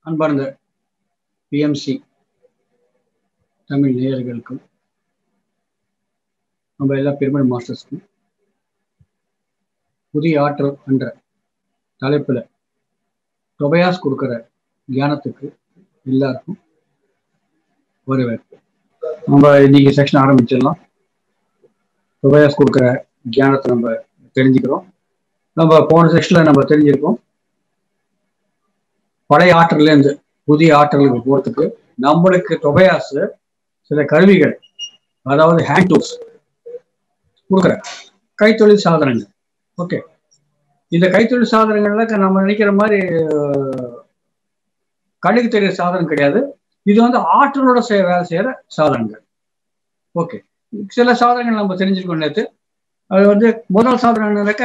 அன்பார்ந்த பிஎம்சி தமிழ் நேயர்களுக்கும் நம்ம எல்லா பெருமல் மாஸ்டர்ஸ்க்கும் புதிய ஆற்றல் என்ற தலைப்பில் தொபையாஸ் கொடுக்குற தியானத்துக்கு எல்லாருக்கும் வரவேற்பு நம்ம இன்னைக்கு செக்ஷன் ஆரம்பிச்சிடலாம் தொபையாஸ் கொடுக்குற தியானத்தை நம்ம தெரிஞ்சுக்கிறோம் நம்ம போன செக்ஷனில் நம்ம தெரிஞ்சிருக்கோம் பழைய ஆற்றல்லேருந்து புதிய ஆற்றலுக்கு போகிறதுக்கு நம்மளுக்கு தொகையாசு சில கருவிகள் அதாவது ஹேண்ட் டூல்ஸ் கொடுக்குற கைத்தொழில் சாதனங்கள் ஓகே இந்த கைத்தொழில் சாதனங்கள்ல நம்ம நினைக்கிற மாதிரி கண்ணுக்கு தெரிய சாதனம் கிடையாது இது வந்து ஆற்றலோட செய்ய வேலை செய்யற சாதனங்கள் ஓகே சில சாதனங்கள் நம்ம தெரிஞ்சுக்கணும் நேற்று அது வந்து முதல் சாதனம்னாக்க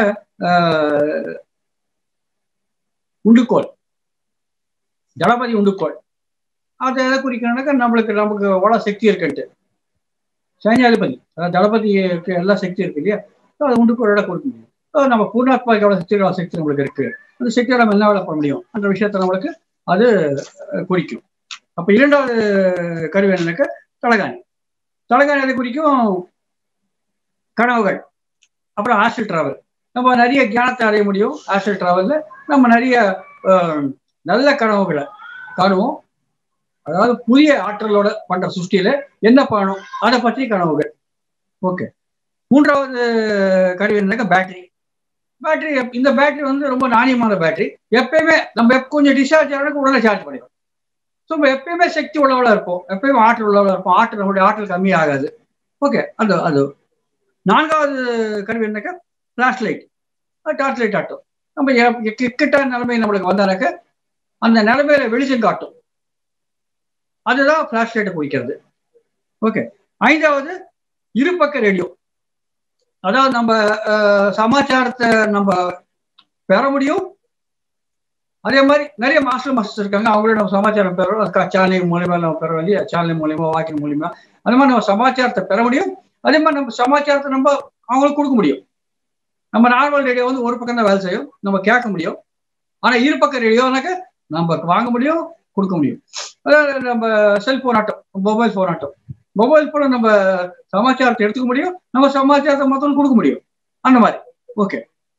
உண்டுகோல் தளபதி உண்டுகோள் அது எதை குறிக்கணும்னாக்கா நம்மளுக்கு நமக்கு எவ்வளோ சக்தி இருக்குன்ட்டு சைன்யாதிபதி அதாவது தளபதிக்கு எல்லா சக்தி இருக்கு இல்லையா அது உண்டுகோளோட கொடுக்க முடியும் நம்ம பூர்ணாத்மாவுக்கு எவ்வளோ சக்தி எவ்வளோ சக்தி நம்மளுக்கு இருக்கு அந்த சக்தியை நம்ம என்ன வேலை பண்ண முடியும் அந்த விஷயத்த நம்மளுக்கு அது குறிக்கும் அப்போ இரண்டாவது கருவி என்னன்னாக்க தலகாணி தலகாணி அதை குறிக்கும் கனவுகள் அப்புறம் ஆஸ்டல் டிராவல் நம்ம நிறைய தியானத்தை அடைய முடியும் ஆஸ்டல் டிராவலில் நம்ம நிறைய நல்ல கனவுகளை காணுவோம் அதாவது புதிய ஆற்றலோட பண்ற சுஷ்டியில என்ன பண்ணணும் அதை பற்றி கனவுகள் ஓகே மூன்றாவது கருவி என்னக்கா பேட்டரி பேட்டரி இந்த பேட்டரி வந்து ரொம்ப நாணயமான பேட்டரி எப்பயுமே நம்ம கொஞ்சம் டிஸ்சார்ஜ் ஆகிறதுக்கு உடனே சார்ஜ் பண்ணிடும் ஸோ நம்ம எப்பயுமே சக்தி உள்ளவளாக இருப்போம் எப்பயுமே ஆற்றல் உள்ளவளாக இருப்போம் ஆற்றல் நம்மளுடைய ஆற்றல் கம்மி ஆகாது ஓகே அந்த அது நான்காவது கருவி என்னக்கா ஃபிளாஷ் லைட் டார்ச் லைட் ஆட்டும் நம்ம கிட்ட நிலைமை நம்மளுக்கு வந்தானாக்க அந்த நிலைமையில வெளிச்சம் காட்டும் அதுதான் பிளாஷ் லைட்டை குறிக்கிறது ஓகே ஐந்தாவது இருபக்க ரேடியோ அதாவது நம்ம சமாச்சாரத்தை நம்ம பெற முடியும் அதே மாதிரி நிறைய மாஸ்டர் மாஸ்டர்ஸ் இருக்காங்க அவங்களோட நம்ம சமாச்சாரம் பெறோம் சேனல் மூலியமா நம்ம பெற இல்லையா சேனல் மூலியமா வாக்கிங் மூலியமா அந்த மாதிரி நம்ம சமாச்சாரத்தை பெற முடியும் அதே மாதிரி நம்ம சமாச்சாரத்தை நம்ம அவங்களுக்கு கொடுக்க முடியும் நம்ம நார்மல் ரேடியோ வந்து ஒரு பக்கம் தான் வேலை செய்யும் நம்ம கேட்க முடியும் ஆனா இரு பக்கம் ரேடியோனாக்க நம்ம வாங்க முடியும் கொடுக்க முடியும் அதாவது நம்ம செல்போன் ஆட்டம் மொபைல் ஃபோன் ஆட்டம் மொபைல் ஃபோனை நம்ம சமாச்சாரத்தை எடுத்துக்க முடியும் நம்ம சமாச்சாரத்தை மொத்தம் கொடுக்க முடியும் அந்த மாதிரி ஓகே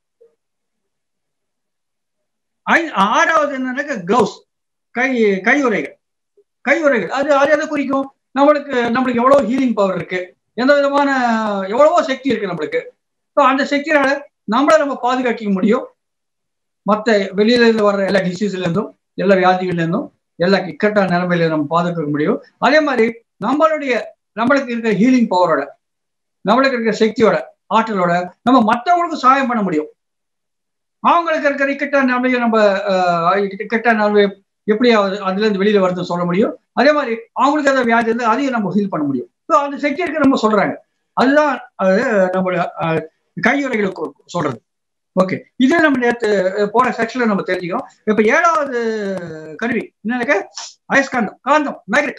ஆறாவது என்னன்னாக்க கிளவுஸ் கை கை உரைகள் கை உரைகள் அது அது எதை குறிக்கும் நம்மளுக்கு நம்மளுக்கு எவ்வளவு ஹீலிங் பவர் இருக்கு எந்த விதமான எவ்வளவோ சக்தி இருக்கு நம்மளுக்கு ஸோ அந்த சக்தியால நம்மளை நம்ம பாதுகாக்க முடியும் மற்ற வெளியில இருந்து வர்ற எல்லா டிசீஸ்ல இருந்தும் எல்லா வியாதிகள்ல இருந்தும் எல்லா இக்கட்டான நிலைமையில நம்ம பாதுகாக்க முடியும் அதே மாதிரி நம்மளுடைய நம்மளுக்கு இருக்கிற ஹீலிங் பவரோட நம்மளுக்கு இருக்கிற சக்தியோட ஆற்றலோட நம்ம மற்றவங்களுக்கு சகாயம் பண்ண முடியும் அவங்களுக்கு இருக்கிற இக்கட்டான நிலைமையை நம்ம இக்கட்டான நிலைமை எப்படி அதுல இருந்து வெளியில வருதுன்னு சொல்ல முடியும் அதே மாதிரி அவங்களுக்கு ஏதாவது வியாதி இருந்து அதையும் நம்ம ஹீல் பண்ண முடியும் ஸோ அந்த சக்தி இருக்க நம்ம சொல்றாங்க அதுதான் அது நம்ம கையுறைகளுக்கு சொல்றது ஓகே இதே நம்ம நேற்று போன செக்ஷன்ல நம்ம தெரிஞ்சுக்கிறோம் இப்ப ஏழாவது கருவி என்னன்னாக்க அயஸ்காந்தம் காந்தம் மேக்னெட்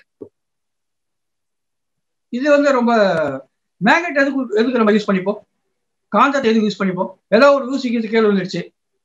இது வந்து ரொம்ப மேக்னெட் எதுக்கு எதுக்கு நம்ம யூஸ் பண்ணிப்போம் காந்தத்தை எதுக்கு யூஸ் பண்ணிப்போம் ஏதோ ஒரு ஊசிக்கு கேள்வி வந்துடுச்சு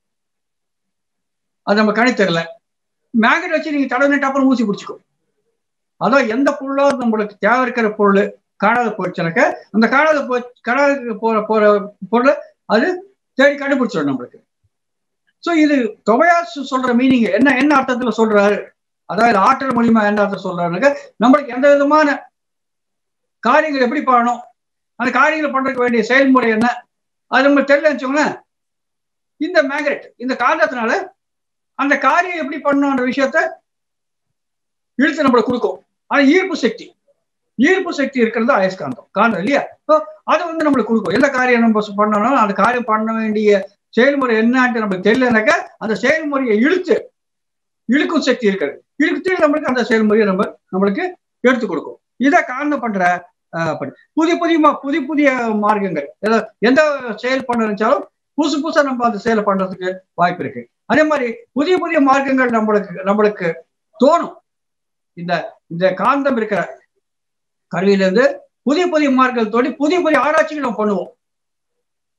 அது நம்ம கணி தெரியல மேக்னெட் வச்சு நீங்க தடவை அப்புறம் ஊசி பிடிச்சிக்கும் அதான் எந்த பொருளாவது நம்மளுக்கு தேவை இருக்கிற பொருள் காணாத போச்சுனாக்க அந்த காணாத போ காணாத போற போற பொருள் அது தேடி கண்டுபிடிச்சிடும் நம்மளுக்கு ஸோ இது தொகையாசு சொல்ற மீனிங் என்ன என்ன அர்த்தத்துல சொல்றாரு அதாவது ஆற்றல் மூலியமா என்ன அர்த்தம் சொல்றாருனாக்க நம்மளுக்கு எந்த விதமான காரியங்கள் எப்படி பண்ணணும் அந்த காரியங்களை பண்றதுக்கு வேண்டிய செயல்முறை என்ன அது நம்ம தெரியல வச்சோங்களேன் இந்த மேக்னெட் இந்த காந்தத்தினால அந்த காரியம் எப்படி பண்ணணும்ன்ற விஷயத்த இழுத்து நம்மளுக்கு கொடுக்கும் ஆனா ஈர்ப்பு சக்தி ஈர்ப்பு சக்தி இருக்கிறது அயஸ்காந்தம் காந்தம் இல்லையா அது வந்து நம்மளுக்கு கொடுக்கும் எந்த காரியம் நம்ம பண்ணணும் அந்த காரியம் பண்ண வேண்டிய செயல்முறை என்னன்ட்டு நம்மளுக்கு தெரியலனாக்கா அந்த செயல்முறையை இழுத்து இழுக்கும் சக்தி இருக்கிறது இழுத்து நம்மளுக்கு அந்த செயல்முறையை நம்ம நம்மளுக்கு எடுத்து கொடுக்கும் இதை காரணம் பண்ற புதிய புதிய புதிய புதிய மார்க்கங்கள் எந்த செயல் பண்ண நினைச்சாலும் புதுசு புதுசா நம்ம அந்த செயலை பண்றதுக்கு வாய்ப்பு இருக்கு அதே மாதிரி புதிய புதிய மார்க்கங்கள் நம்மளுக்கு நம்மளுக்கு தோணும் இந்த இந்த காந்தம் இருக்கிற கருவியில இருந்து புதிய புதிய மார்க்கங்கள் தோண்டி புதிய புதிய ஆராய்ச்சிகள் நம்ம பண்ணுவோம்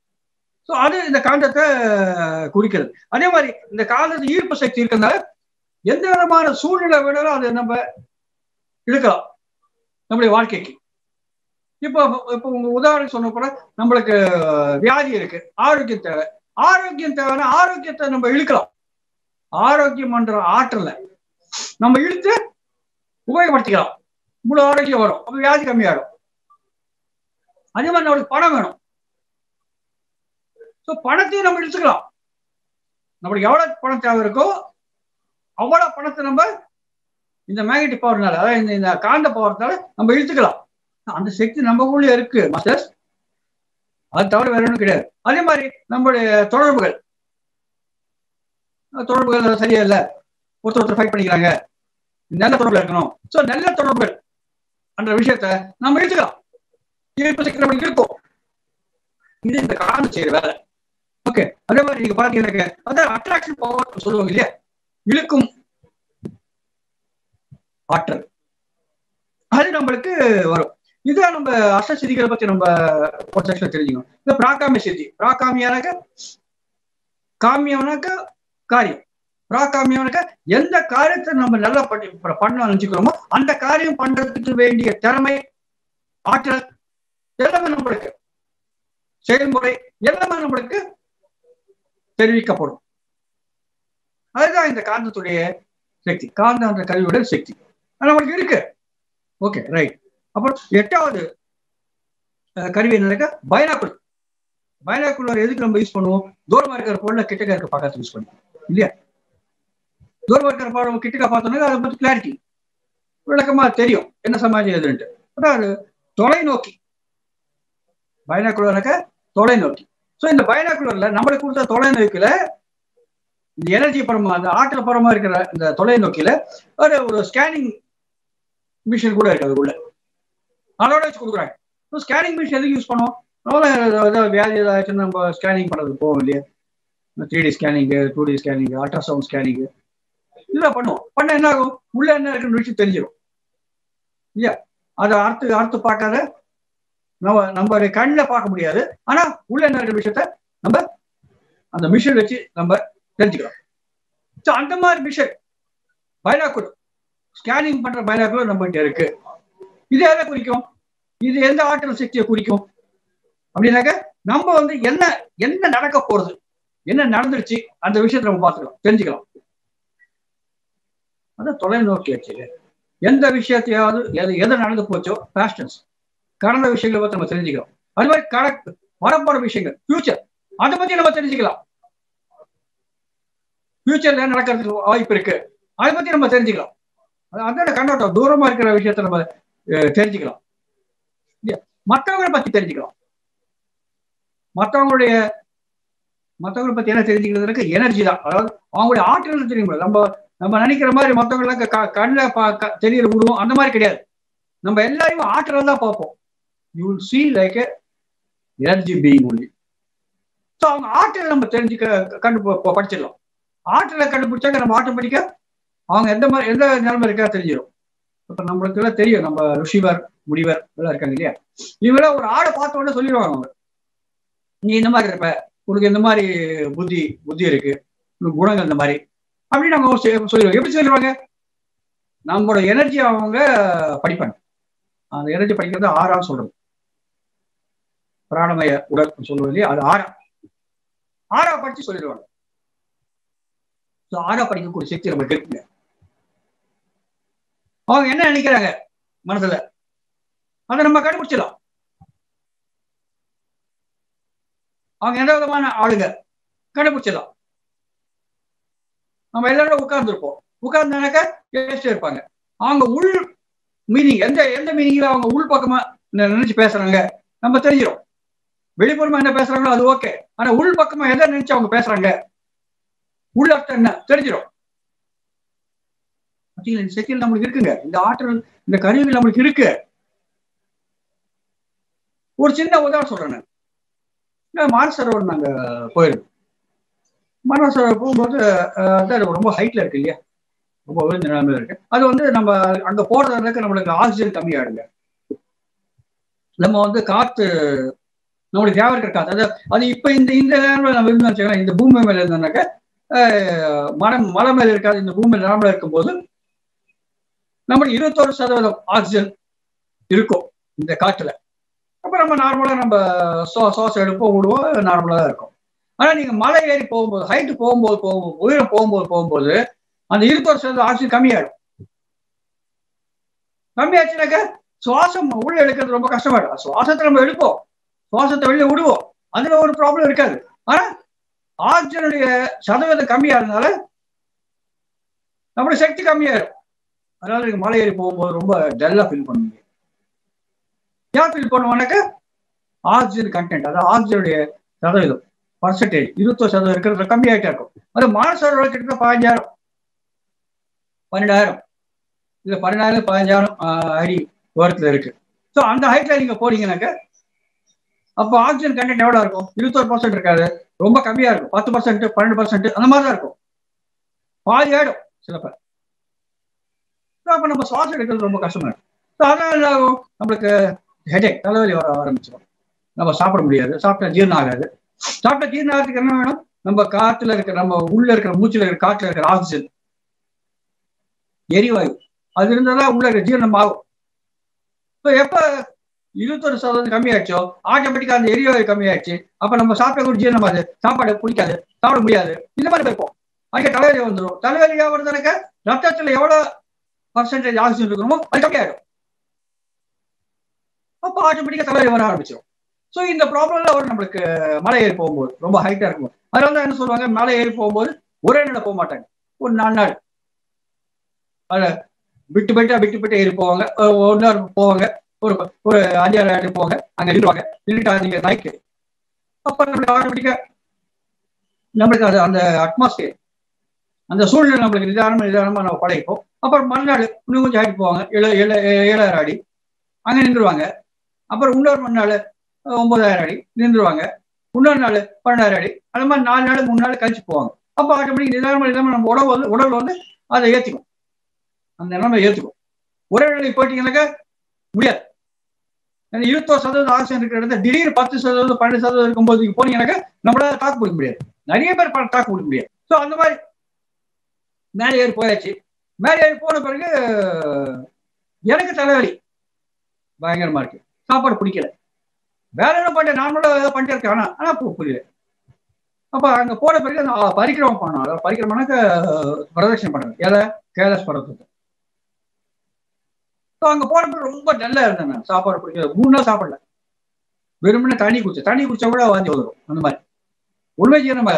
ஸோ அது இந்த காந்தத்தை குறிக்கிறது அதே மாதிரி இந்த காந்தத்து ஈர்ப்பு சக்தி இருக்கிறதுனால எந்த விதமான சூழ்நிலை வேணாலும் அதை நம்ம இழுக்கலாம் நம்முடைய வாழ்க்கைக்கு இப்போ இப்போ உங்க உதாரணம் சொன்ன கூட நம்மளுக்கு வியாதி இருக்கு ஆரோக்கியம் தேவை ஆரோக்கியம் தேவைன்னா ஆரோக்கியத்தை நம்ம இழுக்கலாம் ஆரோக்கியம் பண்ற ஆற்றல நம்ம இழுத்து உபயோகப்படுத்திக்கலாம் முழு ஆரோக்கியம் வரும் அப்ப வியாதி கம்மியாகும் அதே மாதிரி நம்மளுக்கு பணம் வேணும் ஸோ பணத்தையும் நம்ம இழுத்துக்கலாம் நம்மளுக்கு எவ்வளவு பணம் தேவை இருக்கோ அவ்வளவு பணத்தை நம்ம இந்த மேக்னெட்டிக் பவர்னால அதாவது இந்த இந்த காந்த பவர்னால நம்ம இழுத்துக்கலாம் அந்த சக்தி நம்ம உள்ள இருக்கு மாஸ்டர்ஸ் அது தவிர வேற ஒன்றும் கிடையாது அதே மாதிரி நம்மளுடைய தொடர்புகள் தொடர்புகள் சரியா இல்லை ஒருத்தர் ஒருத்தர் ஃபைட் பண்ணிக்கிறாங்க நல்ல தொடர்புல இருக்கணும் ஸோ நல்ல தொடர்புகள் என்ற விஷயத்த நம்ம இழுத்துக்கலாம் ஈர்ப்பு சக்தி நம்மளுக்கு இருக்கும் இது இந்த காந்த செய்யற வேலை ஓகே அதே மாதிரி நீங்க பாத்தீங்கன்னா அதான் அட்ராக்ஷன் பவர் சொல்லுவாங்க இல்லையா இழுக்கும் ஆற்றல் அது நம்மளுக்கு வரும் இதான் நம்ம அஷ்ட சிதிகளை பத்தி நம்ம ஒரு செக்ஷன் தெரிஞ்சுக்கணும் இந்த பிராகாமிய சித்தி பிராகாமியானாக்க காமியம்னாக்க காரியம் பிராகாமியம்னாக்க எந்த காரியத்தை நம்ம நல்லா பண்ணி பண்ண நினைச்சுக்கிறோமோ அந்த காரியம் பண்றதுக்கு வேண்டிய திறமை ஆற்றல் எல்லாமே நம்மளுக்கு செயல்முறை எல்லாமே நம்மளுக்கு தெரிவிக்கப்படும் அதுதான் இந்த காந்தத்துடைய சக்தி காந்த என்ற கருவியோட சக்தி நம்மளுக்கு இருக்கு ஓகே ரைட் அப்புறம் எட்டாவது கருவி என்னன்னாக்கா பைனாக்குலர் பைனாக்குலர் எதுக்கு நம்ம யூஸ் பண்ணுவோம் தூரமா இருக்கிற பொருளை கிட்டக்க இருக்க பார்க்கறதுக்கு யூஸ் பண்ணுவோம் இல்லையா தூரமா இருக்கிற படம் கிட்டக்க பார்த்தோம்னா அதை பத்தி கிளாரிட்டி விளக்கமா தெரியும் என்ன சமாஜம் எதுன்ட்டு அதாவது தொலைநோக்கி பைனாக்குலர்னாக்க தொலைநோக்கி ஸோ இந்த பைனாக்குலர்ல நம்மளுக்கு கொடுத்த தொலைநோக்கில இந்த எனர்ஜி பரமா அந்த ஆற்றல் பரமா இருக்கிற இந்த தொலைநோக்கில ஒரு ஒரு ஸ்கேனிங் மிஷின் கூட இருக்கு அதுக்குள்ள அதோட வச்சு கொடுக்குறாங்க ஸ்கேனிங் மிஷின் எதுக்கு யூஸ் பண்ணுவோம் ஏதாவது வியாதி ஏதாச்சும் நம்ம ஸ்கேனிங் பண்ணுறது போவோம் இல்லையா three D scanning two D scanning ultrasound scanning இதெல்லாம் பண்ணுவோம் பண்ண என்ன ஆகும் உள்ள என்ன இருக்குன்னு விஷயம் தெரிஞ்சிடும் இல்லையா அதை அறுத்து அறுத்து பார்க்காத நம்ம நம்ம கண்ணில் பார்க்க முடியாது ஆனா உள்ள என்ன இருக்கிற விஷயத்த நம்ம அந்த மிஷின் வச்சு நம்ம தெரிஞ்சுக்கிறோம் ஸோ அந்த மாதிரி மிஷின் பைனாக்குலர் ஸ்கேனிங் பண்ற பைனாக்குலர் நம்ம கிட்ட இருக்கு இது எதை குறிக்கும் இது எந்த ஆற்றல் சக்தியை குறிக்கும் அப்படின்னாக்க நம்ம வந்து என்ன என்ன நடக்க போறது என்ன நடந்துருச்சு அந்த விஷயத்த நம்ம பார்த்துக்கலாம் தெரிஞ்சுக்கலாம் அதான் தொலைநோக்கி வச்சு எந்த விஷயத்தையாவது எது எது நடந்து போச்சோ பேஸ்டன்ஸ் கடந்த விஷயங்களை பத்தி நம்ம தெரிஞ்சுக்கிறோம் அது மாதிரி கரெக்ட் வரப்போற விஷயங்கள் ஃபியூச்சர் அதை பத்தி நம்ம தெரிஞ்சுக்கலாம் ஃபியூச்சர்ல நடக்கிறதுக்கு வாய்ப்பு இருக்கு அதை பத்தி நம்ம தெரிஞ்சுக்கலாம் அதோட கண்ணோட்டம் தூரமா இருக்கிற விஷயத்த நம்ம தெரிஞ்சுக்கலாம் மற்றவங்களை பத்தி தெரிஞ்சுக்கலாம் மற்றவங்களுடைய மற்றவங்களை பத்தி என்ன தெரிஞ்சுக்கிறதுக்கு எனர்ஜி தான் அதாவது அவங்களுடைய ஆற்றல் தெரியும் நம்ம நம்ம நினைக்கிற மாதிரி மற்றவங்களுக்கு கண்ணில் பா தெரியற விடுவோம் அந்த மாதிரி கிடையாது நம்ம எல்லாரையும் ஆற்றல் தான் பார்ப்போம் you will see like energy being only so அவங்க ஆற்றலை நம்ம தெரிஞ்சுக்க கண்டு படிச்சிடலாம் ஆற்றலை கண்டுபிடிச்சாக்க நம்ம ஆட்டோமேட்டிக்கா அவங்க எந்த மாதிரி எந்த நிலைமை இருக்கா தெரிஞ்சிடும் இப்போ நம்மளுக்கு எல்லாம் தெரியும் நம்ம ருஷிவர் முடிவர் எல்லாம் இருக்காங்க இல்லையா இவங்களாம் ஒரு ஆடை பார்த்த உடனே சொல்லிடுவாங்க அவங்க நீ இந்த மாதிரி இருப்ப உனக்கு இந்த மாதிரி புத்தி புத்தி இருக்கு உனக்கு குணங்கள் இந்த மாதிரி அப்படின்னு அவங்க சொல்லிடுவாங்க எப்படி சொல்லிடுவாங்க நம்மளோட எனர்ஜி அவங்க படிப்பாங்க அந்த எனர்ஜி படிக்கிறது ஆறாம் சொல்றது பிராணமய உடல் சொல்லுவது இல்லையா அது ஆறா ஆறா படிச்சு சொல்லிடுவாங்க ஆறா படிக்கக்கூடிய சக்தி நமக்கு இருக்குங்க அவங்க என்ன நினைக்கிறாங்க மனசுல அதை நம்ம கண்டுபிடிச்சிடலாம் அவங்க எந்த விதமான ஆளுங்க கண்டுபிடிச்சிடலாம் நம்ம எல்லாரும் உட்கார்ந்துருப்போம் உட்கார்ந்தானாக்க பேசிட்டே இருப்பாங்க அவங்க உள் மீனிங் எந்த எந்த மீனிங்ல அவங்க உள் பக்கமா நினைச்சு பேசுறாங்க நம்ம தெரிஞ்சிடும் வெளிப்புறமா என்ன பேசுறாங்களோ அது ஓகே ஆனா உள் பக்கமா எதை நினைச்சு அவங்க பேசுறாங்க உள்ள அர்த்தம் என்ன தெரிஞ்சிடும் இந்த செக்கில் நம்மளுக்கு இருக்குங்க இந்த ஆற்றல் இந்த கருவிகள் நம்மளுக்கு இருக்கு ஒரு சின்ன உதாரணம் சொல்றேன் நான் மானசரோவர் நாங்க போயிருந்தோம் மானசரோவர் போகும்போது அதான் ரொம்ப ஹைட்ல இருக்கு இல்லையா ரொம்ப விழுந்த நிலைமையில இருக்கு அது வந்து நம்ம அங்க போறதுக்கு நம்மளுக்கு ஆக்சிஜன் கம்மியாயிடுங்க நம்ம வந்து காத்து நம்மளுக்கு தேவை இருக்கிற காத்து அது அது இப்ப இந்த இந்த நேரத்தில் நம்ம இருந்தா இந்த பூமி மேல இருந்தோம்னாக்க மனம் மலை மேல இருக்காது இந்த பூமி நார்மலா இருக்கும்போது நம்மளுக்கு இருபத்தோரு சதவீதம் ஆக்சிஜன் இருக்கும் இந்த காற்றுல அப்ப நம்ம நார்மலா நம்ம சோ சுவாசம் எடுப்போம் விடுவோம் நார்மலா தான் இருக்கும் ஆனா நீங்க மலை ஏறி போகும்போது ஹைட்டு போகும்போது போகும்போது உயரம் போகும்போது போகும்போது அந்த இருபத்தோரு சதவீதம் ஆக்சிஜன் கம்மியாயிடும் கம்மியாச்சுனாக்க சுவாசம் உள்ள எடுக்கிறது ரொம்ப கஷ்டமாயிடும் சுவாசத்தை நம்ம எடுப்போம் சுவாசத்தை வெளியே விடுவோம் அதுல ஒரு ப்ராப்ளம் இருக்காது ஆனா ஆக்சிஜனுடைய சதவீதம் கம்மியாகிறதுனால நம்மளுடைய சக்தி கம்மியாயிரும் அதனால நீங்க மலை ஏறி போகும்போது ரொம்ப டல்லா ஃபீல் பண்ணுவீங்க ஏன் ஃபீல் பண்ணுவோம்னாக்க ஆக்சிஜன் கண்டென்ட் அதாவது ஆக்சிஜனுடைய சதவீதம் பர்சன்டேஜ் இருபத்தொரு சதவீதம் இருக்கிறது கம்மியாயிட்டே இருக்கும் அது மானசரோட கிட்ட பதினஞ்சாயிரம் பன்னெண்டாயிரம் இல்ல பன்னெண்டாயிரம் பதினஞ்சாயிரம் அடி உயரத்துல இருக்கு ஸோ அந்த ஹைட்ல நீங்க போறீங்கன்னாக்க அப்போ ஆக்சிஜன் கண்டென்ட் எவ்வளவு இருக்கும் இருபத்தொரு பர்சன்ட் இருக்காது ரொம்ப கம்மியா இருக்கும் பத்து பர்சன்ட் பன்னெண்டு பர்சன்ட் அந்த மாதிரி தான் இருக்கும் பாதி ஆயிடும் சில பேர் அப்ப நம்ம சுவாசம் எடுக்கிறது ரொம்ப கஷ்டமா இருக்கும் ஸோ அதனால நம்மளுக்கு ஹெடேக் தலைவலி வர ஆரம்பிச்சிடும் நம்ம சாப்பிட முடியாது சாப்பிட்டா ஜீரணம் ஆகாது சாப்பிட்டா ஜீரணம் ஆகிறதுக்கு என்ன வேணும் நம்ம காற்றுல இருக்கிற நம்ம உள்ள இருக்கிற மூச்சுல இருக்கிற காற்றுல இருக்கிற ஆக்சிஜன் எரிவாயு அது இருந்தாதான் உள்ள இருக்கிற ஜீரணம் ஆகும் இப்போ எப்ப இருபத்தொரு சதவீதம் கம்மியாச்சோ ஆட்டோமேட்டிக்கா அந்த எரிவாயு கம்மியாச்சு அப்ப நம்ம சாப்பிட்ட கூட ஜீரணம் ஆகுது சாப்பாடு பிடிக்காது சாப்பிட முடியாது இந்த மாதிரி போயிருப்போம் அதுக்கு தலைவலி வந்துடும் தலைவலியா வருதுனாக்க ரத்தத்துல எவ்வளவு பர்சன்டேஜ் ஆக்சிஜன் இருக்கணுமோ அது கம்மியாயிடும் அப்போ ஆட்டோமேட்டிக்கா தலைவலி வர ஆரம்பிச்சிடும் ஸோ இந்த ப்ராப்ளம்ல வரும் நம்மளுக்கு மலை ஏறி போகும்போது ரொம்ப ஹைட்டா இருக்கும் அதனால தான் என்ன சொல்லுவாங்க மலை ஏறி போகும்போது ஒரே நாள் போக மாட்டாங்க ஒரு நாலு நாள் அத விட்டு போயிட்டா விட்டு போயிட்டு ஏறி போவாங்க ஒரு நாள் போவாங்க ஒரு ஒரு அஞ்சாறு ஆண்டு போவாங்க அங்க நின்றுவாங்க நின்றுட்டு நீங்க நாய்க்கு அப்ப நம்மளுக்கு ஆட்டோமேட்டிக்கா நம்மளுக்கு அது அந்த அட்மாஸ்பியர் அந்த சூழ்நிலை நம்மளுக்கு நிதானமா நிதானமா நம்ம பழகிப்போம் அப்புறம் மறுநாள் இன்னும் கொஞ்சம் ஆடி போவாங்க ஏழு ஏழு ஏழாயிரம் அடி அங்க நின்றுவாங்க அப்புறம் இன்னொரு மறுநாள் ஒன்பதாயிரம் அடி நின்றுவாங்க இன்னொரு நாள் பன்னெண்டாயிரம் அடி அந்த மாதிரி நாலு நாள் மூணு நாள் கழிச்சு போவாங்க அப்போ ஆட்டோமேட்டிக் நிதானமா நிதானமா நம்ம உடம்பு வந்து உடல் வந்து அதை ஏற்றிக்கும் அந்த நிலைமை ஏற்றுக்கும் ஒரே நிலைக்கு போயிட்டீங்கன்னாக்கா முடியாது இருபத்தோரு சதவீதம் ஆக்சிஜன் இருக்கிற இடத்துல திடீர்னு பத்து சதவீதம் பன்னெண்டு சதவீதம் இருக்கும்போது நீங்க போனீங்கன்னாக்கா நம்மளால தாக்கு பிடிக்க முடியாது நிறைய பேர் தாக்கு பிடிக்க முடியாது ஸோ அந்த மாதிரி மேலே ஏறி போயாச்சு மேலே ஏறி போன பிறகு எனக்கு தலைவலி பயங்கரமா இருக்கு சாப்பாடு பிடிக்கல வேற என்ன பண்ணேன் நார்மலா ஏதோ பண்ணிட்டு இருக்கேன் ஆனா ஆனா புரியல அப்ப அங்க போன பிறகு நான் பரிக்கிரமம் பண்ணோம் அதாவது பரிக்கிரமனாக்க பிரதட்சணம் பண்ணுறது ஏதா கேலஸ் படத்துக்கு அங்க போனப்ப ரொம்ப நல்லா இருந்தேன் நான் சாப்பாடு பிடிக்கல மூணு நாள் சாப்பிடல வெறுமனே தண்ணி குடிச்சேன் தண்ணி குடிச்சா கூட வாந்தி வந்துடும் அந்த மாதிரி உண்மை ஜீரணம்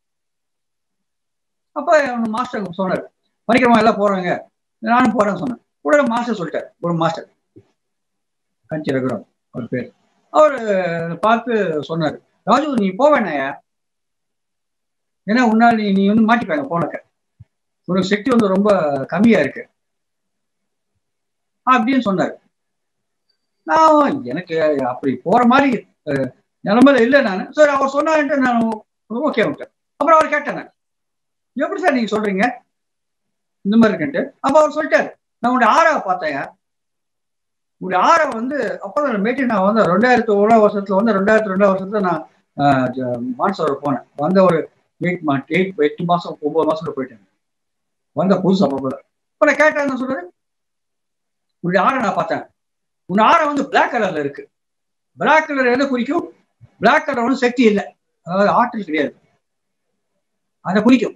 அப்ப மாஸ்டர் சொன்னார் பரிக்கிரமா எல்லாம் போறாங்க நானும் போறேன்னு சொன்னேன் கூட மாஸ்டர் சொல்லிட்டார் ஒரு மாஸ்டர் கஞ்சி ரகுரம் அவர் பேர் அவர் பார்த்து சொன்னார் ராஜு நீ போவேனாயா ஏன்னா உன்னால் நீ நீ வந்து மாட்டிப்பாங்க போனக்க உனக்கு சக்தி வந்து ரொம்ப கம்மியா இருக்கு அப்படின்னு சொன்னார் நான் எனக்கு அப்படி போற மாதிரி நிலைமையில இல்லை நான் சரி அவர் சொன்னான்ட்டு நான் ஓகே விட்டேன் அப்புறம் அவர் கேட்டேன் நான் எப்படி சார் நீங்க சொல்றீங்க இந்த மாதிரி இருக்குன்ட்டு அப்ப அவர் சொல்லிட்டாரு நான் உங்களுடைய ஆறாவை பார்த்தேன் உங்களுடைய ஆறை வந்து அப்பதான் மீட்டிங் நான் வந்து ரெண்டாயிரத்தி ஒன்றாம் வருஷத்துல வந்து ரெண்டாயிரத்தி ரெண்டாம் வருஷத்துல நான் மான்சவர் போனேன் வந்த ஒரு எயிட் மந்த் எயிட் எட்டு மாசம் ஒன்பது மாசத்துல போயிட்டேன் வந்த புதுசு அப்போ இப்போ நான் கேட்டேன் என்ன சொல்றது உன்னுடைய ஆறை நான் பார்த்தேன் உன் ஆறை வந்து பிளாக் கலர்ல இருக்கு பிளாக் கலர் எதை குறிக்கும் பிளாக் கலர் வந்து சக்தி இல்லை அதாவது ஆற்றல் கிடையாது அதை குறிக்கும்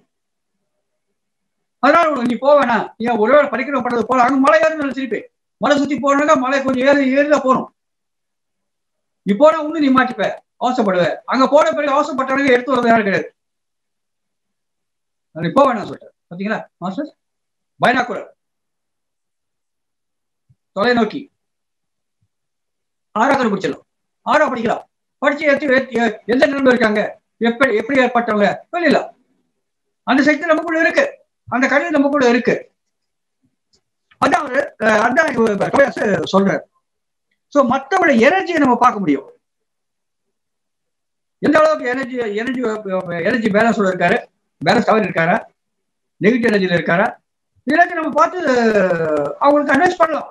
அதனால நீ போவேணா ஏன் ஒருவேளை படிக்கிறோம் பண்றது போல அங்க மலை ஏறணும் திருப்பி மலை சுத்தி போனாக்கா மலை கொஞ்சம் ஏறி ஏறிதான் போகணும் நீ போனா ஒண்ணு நீ மாட்டிப்ப அவசப்படுவ அங்க போன பிறகு அவசப்பட்டவங்க எடுத்து வரது யாரும் கிடையாது நீ போவேணா சொல்லிட்டேன் பாத்தீங்களா மாஸ்டர் பைனாக்குலர் தொலைநோக்கி ஆறா கண்டுபிடிச்சிடலாம் ஆறா படிக்கலாம் படிச்சு எடுத்து எந்த நிலைமை இருக்காங்க எப்படி எப்படி ஏற்பட்டவங்க வெளியில அந்த சக்தி நமக்குள்ள இருக்கு அந்த கல்வி நமக்குள்ள இருக்கு அதான் அதான் சொல்றாரு சோ மற்றவங்கள எனர்ஜியை நம்ம பார்க்க முடியும் எந்த அளவுக்கு எனர்ஜி எனர்ஜி எனர்ஜி பேலன்ஸோட இருக்காரு பேலன்ஸ் தவறு இருக்காரா நெகட்டிவ் எனர்ஜில இருக்காரா இதெல்லாம் நம்ம பார்த்து அவங்களுக்கு அட்வைஸ் பண்ணலாம்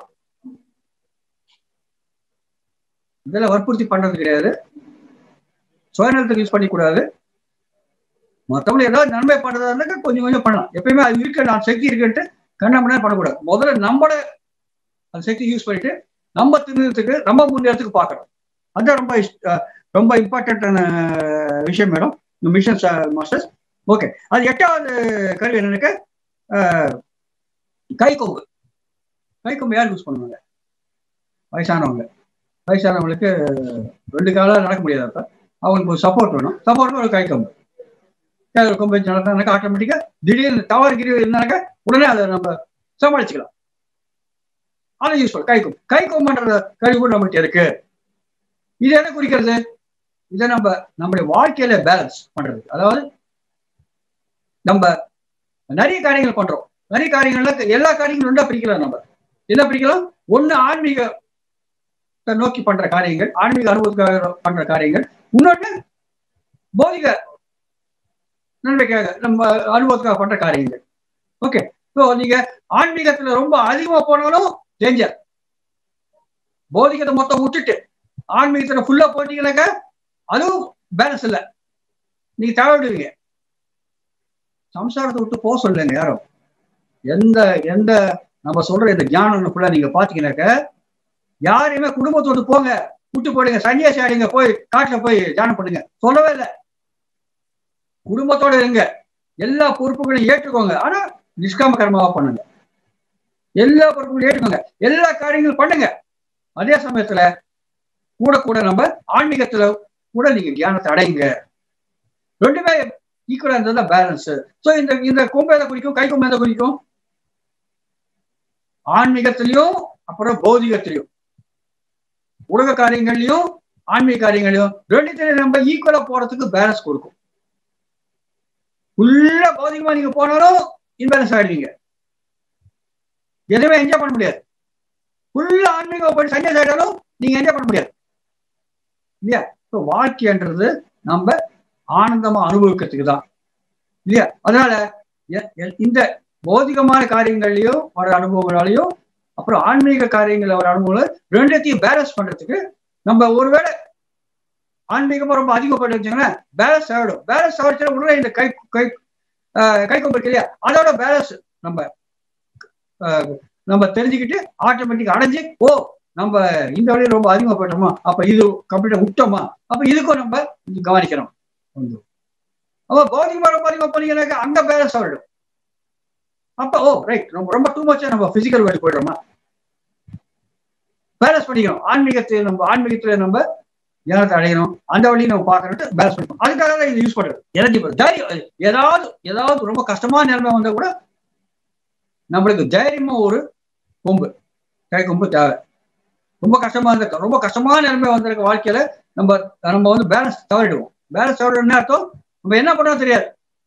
இதெல்லாம் வற்புறுத்தி பண்றது கிடையாது சுயநலத்துக்கு யூஸ் பண்ணிக்கூடாது மற்றவங்க ஏதாவது நன்மை பண்றதா இருந்தா கொஞ்சம் கொஞ்சம் பண்ணலாம் எப்பயுமே அது இருக்கு நான் சக்தி இருக்குன்ட்டு கண்ணாமண்ணா பண்ணக்கூடாது முதல்ல நம்மள அந்த சக்தி யூஸ் பண்ணிட்டு நம்ம திருந்ததுக்கு நம்ம முன்னேறதுக்கு பார்க்கணும் அதுதான் ரொம்ப ரொம்ப இம்பார்ட்டன்டான விஷயம் மேடம் மிஷன் மாஸ்டர்ஸ் ஓகே அது எட்டாவது கருவி என்னன்னாக்க கை கொம்பு கை கொம்பு யார் யூஸ் பண்ணுவாங்க வயசானவங்க வயசானவங்களுக்கு ரெண்டு காலம் நடக்க முடியாது அப்ப அவங்களுக்கு ஒரு சப்போர்ட் வேணும் சப்போர்ட் ஒரு கை கொம்பு ஒரு கொம்பு வச்சு நடந்தாக்க ஆட்டோமேட்டிக்கா திடீர்னு தவறு கிரி இருந்தாக்க உடனே அதை நம்ம சமாளிச்சுக்கலாம் அதை யூஸ் பண்ண கை கொம்பு கை கொம்புன்ற கருவி கூட நம்மகிட்ட இருக்கு இது என்ன குறிக்கிறது இதை நம்ம நம்முடைய வாழ்க்கையில பேலன்ஸ் பண்றது அதாவது நம்ம நிறைய காரியங்கள் பண்றோம் நிறைய காரியங்கள்ல எல்லா காரியங்களும் ரெண்டா பிரிக்கலாம் நம்ம என்ன பிரிக்கலாம் ஒண்ணு ஆன்மீக நோக்கி பண்ற காரியங்கள் ஆன்மீக அனுபவத்துக்காக பண்ற காரியங்கள் இன்னொன்னு பௌதிக நன்மைக்காக நம்ம அனுபவத்துக்காக பண்ற காரியங்கள் ஓகே ஸோ நீங்க ஆன்மீகத்துல ரொம்ப அதிகமா போனாலும் டேஞ்சர் பௌதிகத்தை மொத்தம் விட்டுட்டு ஆன்மீகத்துல ஃபுல்லா போட்டீங்கன்னாக்க அதுவும் பேலன்ஸ் இல்லை நீங்க தேவைப்படுவீங்க சம்சாரத்தை விட்டு போக சொல்லுங்க யாரும் எந்த எந்த நம்ம சொல்ற இந்த ஞானம் ஃபுல்லா நீங்க பாத்தீங்கன்னாக்க யாரையுமே குடும்பத்தோடு போங்க விட்டு போடுங்க சன்னியாசி ஆடிங்க போய் காட்டுல போய் தியானம் பண்ணுங்க சொல்லவே இல்லை குடும்பத்தோட இருங்க எல்லா பொறுப்புகளையும் ஏற்றுக்கோங்க ஆனா நிஷ்காம கர்மாவா பண்ணுங்க எல்லா பொறுப்புகளையும் ஏற்றுக்கோங்க எல்லா காரியங்களும் பண்ணுங்க அதே சமயத்துல கூட கூட நம்ம ஆன்மீகத்துல கூட நீங்க தியானத்தை அடையுங்க ரெண்டுமே ஈக்குவலா இருந்தது பேலன்ஸ் ஸோ இந்த இந்த கொம்பு எதை குறிக்கும் கை கொம்பு எதை குறிக்கும் ஆன்மீகத்திலையும் அப்புறம் பௌதிகத்திலையும் உலக காரியங்கள்லயும் ஆன்மீக காரியங்களையும் ரெண்டுத்திலையும் நம்ம ஈக்குவலா போறதுக்கு பேலன்ஸ் கொடுக்கும் ஃபுல்லா பௌதிகமா நீங்க போனாலும் இன்பேலன்ஸ் ஆயிடுவீங்க எதுவுமே என்ஜாய் பண்ண முடியாது ஃபுல்லா ஆன்மீகம் போய் சஞ்சய் ஆயிட்டாலும் நீங்க என்ஜாய் பண்ண முடியாது இல்லையா இப்போ வாழ்க்கைன்றது நம்ம ஆனந்தமா அனுபவிக்கிறதுக்கு தான் இல்லையா அதனால இந்த பௌதிகமான காரியங்கள்லயும் வர அனுபவங்களாலையும் அப்புறம் ஆன்மீக காரியங்கள் வர அனுபவங்கள் ரெண்டுத்தையும் பேலன்ஸ் பண்றதுக்கு நம்ம ஒருவேளை ஆன்மீகமா ரொம்ப அதிகப்பட்டு வச்சுங்களேன் பேலன்ஸ் ஆகிடும் பேலன்ஸ் ஆகிடுச்சுன்னா உடனே இந்த கை கை கை கொம்பு இருக்கு இல்லையா அதோட பேலன்ஸ் நம்ம நம்ம தெரிஞ்சுக்கிட்டு ஆட்டோமேட்டிக் அடைஞ்சு ஓ நம்ம இந்த வழியில் ரொம்ப அதிகமாக போயிட்டோமா அப்ப இது கம்ப்ளீட்டா விட்டோமா அப்ப இதுக்கும் நம்ம கவனிக்கணும் அப்ப பௌதிகமா ரொம்ப அதிகமாக போனீங்கன்னாக்க அங்க பேலன்ஸ் ஆகிடும் அப்ப ஓ ரைட் ரொம்ப ரொம்ப டூ மச்சா நம்ம பிசிக்கல் வேலை போயிடுறோமா பேலன்ஸ் பண்ணிக்கணும் ஆன்மீகத்தை நம்ம ஆன்மீகத்துல நம்ம ஞானத்தை அடையணும் அந்த வழியை நம்ம பார்க்கணும் பேலன்ஸ் பண்ணிக்கணும் அதுக்காக தான் இது யூஸ் பண்றது எனர்ஜி தைரியம் ஏதாவது ஏதாவது ரொம்ப கஷ்டமான நிலைமை வந்தா கூட நம்மளுக்கு தைரியமா ஒரு கொம்பு கை கொம்பு தேவை ரொம்ப கஷ்டமா இருந்த ரொம்ப கஷ்டமான நிலைமை வந்திருக்க வாழ்க்கையில நம்ம நம்ம வந்து பேலன்ஸ் தவறிடுவோம் பேலன்ஸ் தவறிடுவோம் அர்த்தம் நம்ம என்ன பண்ணோம் தெரியாது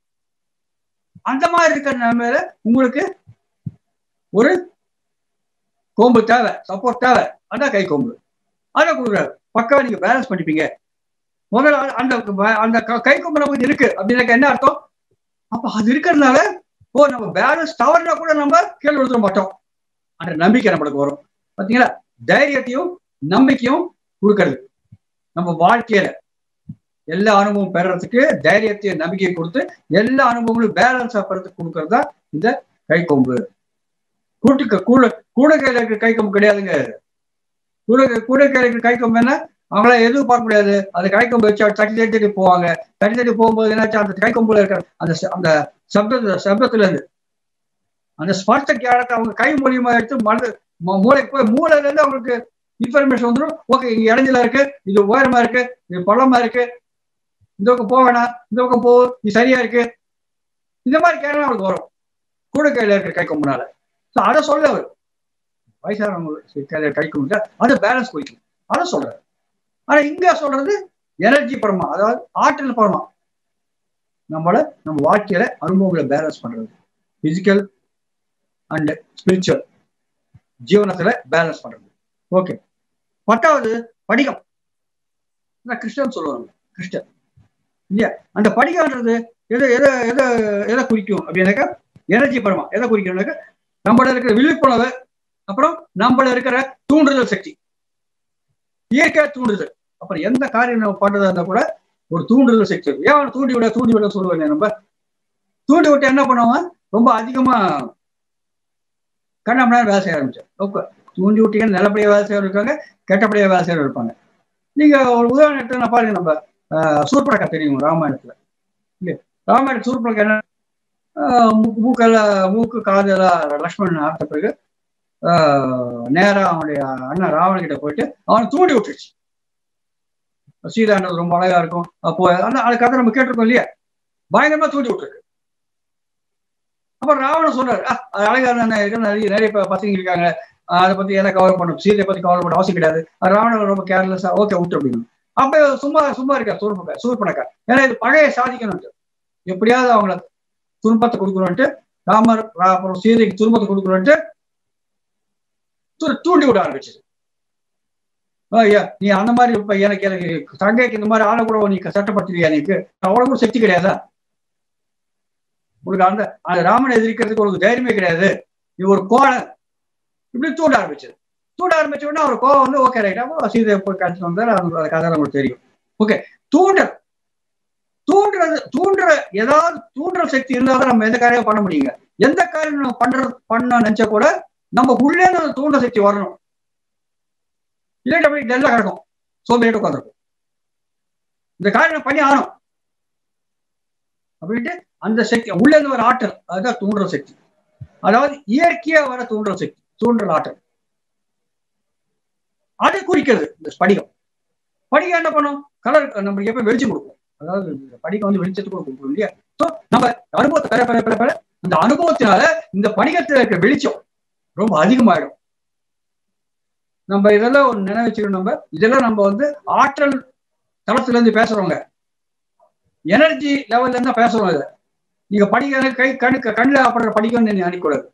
அந்த மாதிரி இருக்கிற நிலைமையில உங்களுக்கு ஒரு கொம்பு தேவை சப்போர்ட் தேவை அதான் கை கொம்பு அதை கொடுக்குறாரு பக்காவா நீங்க பேலன்ஸ் பண்ணிப்பீங்க முதல்ல அந்த அந்த கை கொம்பு நமக்கு இருக்கு அப்படின்னாக்க என்ன அர்த்தம் அப்ப அது இருக்கிறதுனால ஓ நம்ம பேலன்ஸ் தவறுனா கூட நம்ம கீழே விழுந்துட மாட்டோம் அந்த நம்பிக்கை நம்மளுக்கு வரும் பாத்தீங்களா தைரியத்தையும் நம்பிக்கையும் கொடுக்கறது நம்ம வாழ்க்கையில எல்லா அனுபவம் பெறறதுக்கு தைரியத்தையும் நம்பிக்கையை கொடுத்து எல்லா அனுபவங்களும் பேலன்ஸா பெறதுக்கு கொடுக்கறது தான் இந்த கை கொம்பு கூட்டுக்க கூட கூட கையில இருக்கிற கை கொம்பு கிடையாதுங்க கூட கூட கையில இருக்கிற கை கொம்பு என்ன அவங்களால எதுவும் பார்க்க முடியாது அது கை கொம்பு வச்சு தட்டி தட்டி போவாங்க தட்டி தட்டி போகும்போது என்னாச்சு அந்த கை கொம்புல இருக்கிற அந்த அந்த சப்த சப்தத்துல இருந்து அந்த ஸ்பர்ஷ கேரத்தை அவங்க கை மூலியமா எடுத்து மனது மூளைக்கு போய் மூளையில இருந்து அவங்களுக்கு இன்ஃபர்மேஷன் வந்துடும் ஓகே இங்க இடைஞ்சலா இருக்கு இது உயரமா இருக்கு இது பள்ளமா இருக்கு இந்த பக்கம் போக வேணாம் இந்த பக்கம் போ இது சரியா இருக்கு இந்த மாதிரி கேரளா அவங்களுக்கு வரும் கூட கையில இருக்கிற கை கொம்புனால ஸோ அதை சொல்ல அவர் வயசானவங்க கையில கை கொம்பு அதை பேலன்ஸ் குறிக்கும் அதை சொல்றாரு ஆனா இங்க சொல்றது எனர்ஜி பரமா அதாவது ஆற்றல் பரமா நம்மள நம்ம வாழ்க்கையில அனுபவங்களை பேலன்ஸ் பண்றது பிசிக்கல் அண்ட் ஸ்பிரிச்சுவல் ஜீவனத்துல பேலன்ஸ் பண்றது ஓகே பத்தாவது படிகம் கிறிஸ்டன் சொல்லுவாங்க கிறிஸ்டன் இல்லையா அந்த படிகம்ன்றது எதை எதை எதை எதை குறிக்கும் அப்படின்னாக்கா எனர்ஜி பரமா எதை குறிக்கணும்னாக்கா நம்மள இருக்கிற விழிப்புணர்வு அப்புறம் நம்மள இருக்கிற தூண்டுதல் சக்தி இயற்கை தூண்டுதல் அப்புறம் எந்த காரியம் நம்ம பண்றதா இருந்தா கூட ஒரு தூண்டுதல் சக்தி இருக்கு ஏன் அவனை தூண்டி விட தூண்டி விட சொல்லுவேன் நம்ம தூண்டி விட்டு என்ன பண்ணுவான் ரொம்ப அதிகமா கண்ணாமணா வேலை செய்ய ஆரம்பிச்சார் ஓகே தூண்டி விட்டீங்கன்னா நல்லபடியாக வேலை செய்யறவங்க இருக்காங்க கெட்டபடியாக வேலை செய்யறவங்க இருப்பாங்க நீங்க ஒரு உதாரணம் எடுத்து நான் பாருங்க நம்ம சூர்படக்கா தெரியும் ராமாயணத்துல இல்லையா ராமாயண சூர்படக்கா என்ன மூக்கெல்லாம் மூக்கு காதெல்லாம் லக்ஷ்மணன் ஆர்த்த பிறகு நேரா அவனுடைய அண்ணன் ராவண கிட்ட போயிட்டு அவனை தூண்டி விட்டுருச்சு சீதாண்டது ரொம்ப அழகா இருக்கும் அப்போ அந்த அது கதை நம்ம கேட்டிருக்கோம் இல்லையா பயங்கரமா தூண்டி விட்டுருக்கு அப்புறம் ராவணன் சொல்றாரு அழகா நிறைய நிறைய பசங்க இருக்காங்க அதை பத்தி எல்லாம் கவர் பண்ணும் சீதையை பத்தி கவர் பண்ண அவசியம் கிடையாது ராவணன் ரொம்ப கேர்லெஸ்ஸா ஓகே விட்டு அப்படின்னு அப்ப சும்மா சும்மா இருக்கா சூர்பக்க சூர்பனக்கா ஏன்னா இது பழைய சாதிக்கணும்ட்டு எப்படியாவது அவங்கள துன்பத்தை கொடுக்கணும்ட்டு ராமர் அப்புறம் சீதைக்கு துன்பத்தை கொடுக்கணும்ட்டு தூண்டி விட ஆரம்பிச்சது ஐயா நீ அந்த மாதிரி இப்ப எனக்கு எனக்கு தங்கைக்கு இந்த மாதிரி ஆளை கூட நீ சட்டப்படுத்துவியா எனக்கு அவ்வளவு கூட சக்தி கிடையாதா உனக்கு அந்த அந்த ராமனை எதிர்க்கிறதுக்கு உனக்கு தைரியமே கிடையாது நீ ஒரு கோலை இப்படி தூண்ட ஆரம்பிச்சது தூண்ட ஆரம்பிச்ச உடனே அவர் கோவம் வந்து ஓகே ரைட்டா சீதை போய் கழிச்சு வந்தார் அந்த கதை நமக்கு தெரியும் ஓகே தூண்டல் தூண்டுறது தூண்டுற ஏதாவது தூண்டுற சக்தி இருந்தால் தான் நம்ம எந்த காரியம் பண்ண முடியுங்க எந்த காரியம் நம்ம பண்ற பண்ண நினைச்சா கூட நம்ம உள்ளே அந்த தூண்ட சக்தி வரணும் இல்லாட்டி அப்படி டெல்லா கிடக்கும் சோம்பேறிட்டு உட்காந்துருக்கும் இந்த காரியம் பண்ணி ஆகணும் அப்படின்ட்டு அந்த சக்தி உள்ளே இருந்து வர ஆற்றல் அதுதான் தூண்டுற சக்தி அதாவது இயற்கையா வர தூண்டுற சக்தி தூண்டுற ஆற்றல் அதை குறிக்கிறது இந்த ஸ்படிகம் படிகம் என்ன பண்ணும் கலர் நம்மளுக்கு எப்ப வெளிச்சம் கொடுக்கும் அதாவது படிகம் வந்து வெளிச்சத்துக்கு கொடுக்கும் இல்லையா ஸோ நம்ம அனுபவத்தை பெற பெற பெற பெற இந்த அனுபவத்தினால இந்த படிகத்துல இருக்க வெளிச்சம் ரொம்ப அதிகமாயிடும் நம்ம இதெல்லாம் ஒரு நினைவச்சுக்கணும் நம்ம இதெல்லாம் நம்ம வந்து ஆற்றல் தளத்துல இருந்து பேசுறவங்க எனர்ஜி லெவல்ல இருந்தா பேசுறோம் இதை நீங்க படிக்க கை கணக்கு கண்ணில் ஆப்படுற படிக்கணும்னு நீங்க நினைக்கூடாது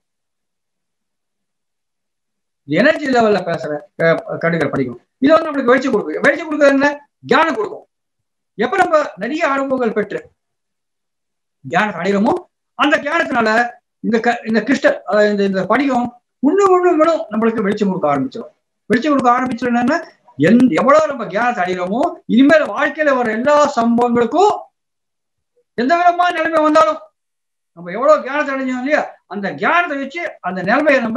எனர்ஜி லெவல்ல பேசுற கடுகள் படிக்கும் இது வந்து நம்மளுக்கு வெளிச்சம் கொடுக்கும் வெளிச்சம் கொடுக்கறது என்ன தியானம் கொடுக்கும் எப்ப நம்ம நிறைய அனுபவங்கள் பெற்று தியானம் அடைகிறோமோ அந்த தியானத்தினால இந்த க இந்த கிறிஸ்டல் இந்த இந்த படிகம் இன்னும் இன்னும் இன்னும் நம்மளுக்கு வெளிச்சம் கொடுக்க ஆரம்பிச்சிடும் வெளிச்சம் கொடுக்க ஆரம்பிச்சிடும் என்னன்னா எந் எவ்வளவு நம்ம தியானத்தை அடைகிறோமோ இனிமேல் வாழ்க்கையில வர எல்லா சம்பவங்களுக்கும் எந்த விதமான நிலைமை வந்தாலும் நம்ம எவ்வளவு தியானத்தை அடைஞ்சோம் இல்லையா அந்த தியானத்தை வச்சு அந்த நிலைமையை நம்ம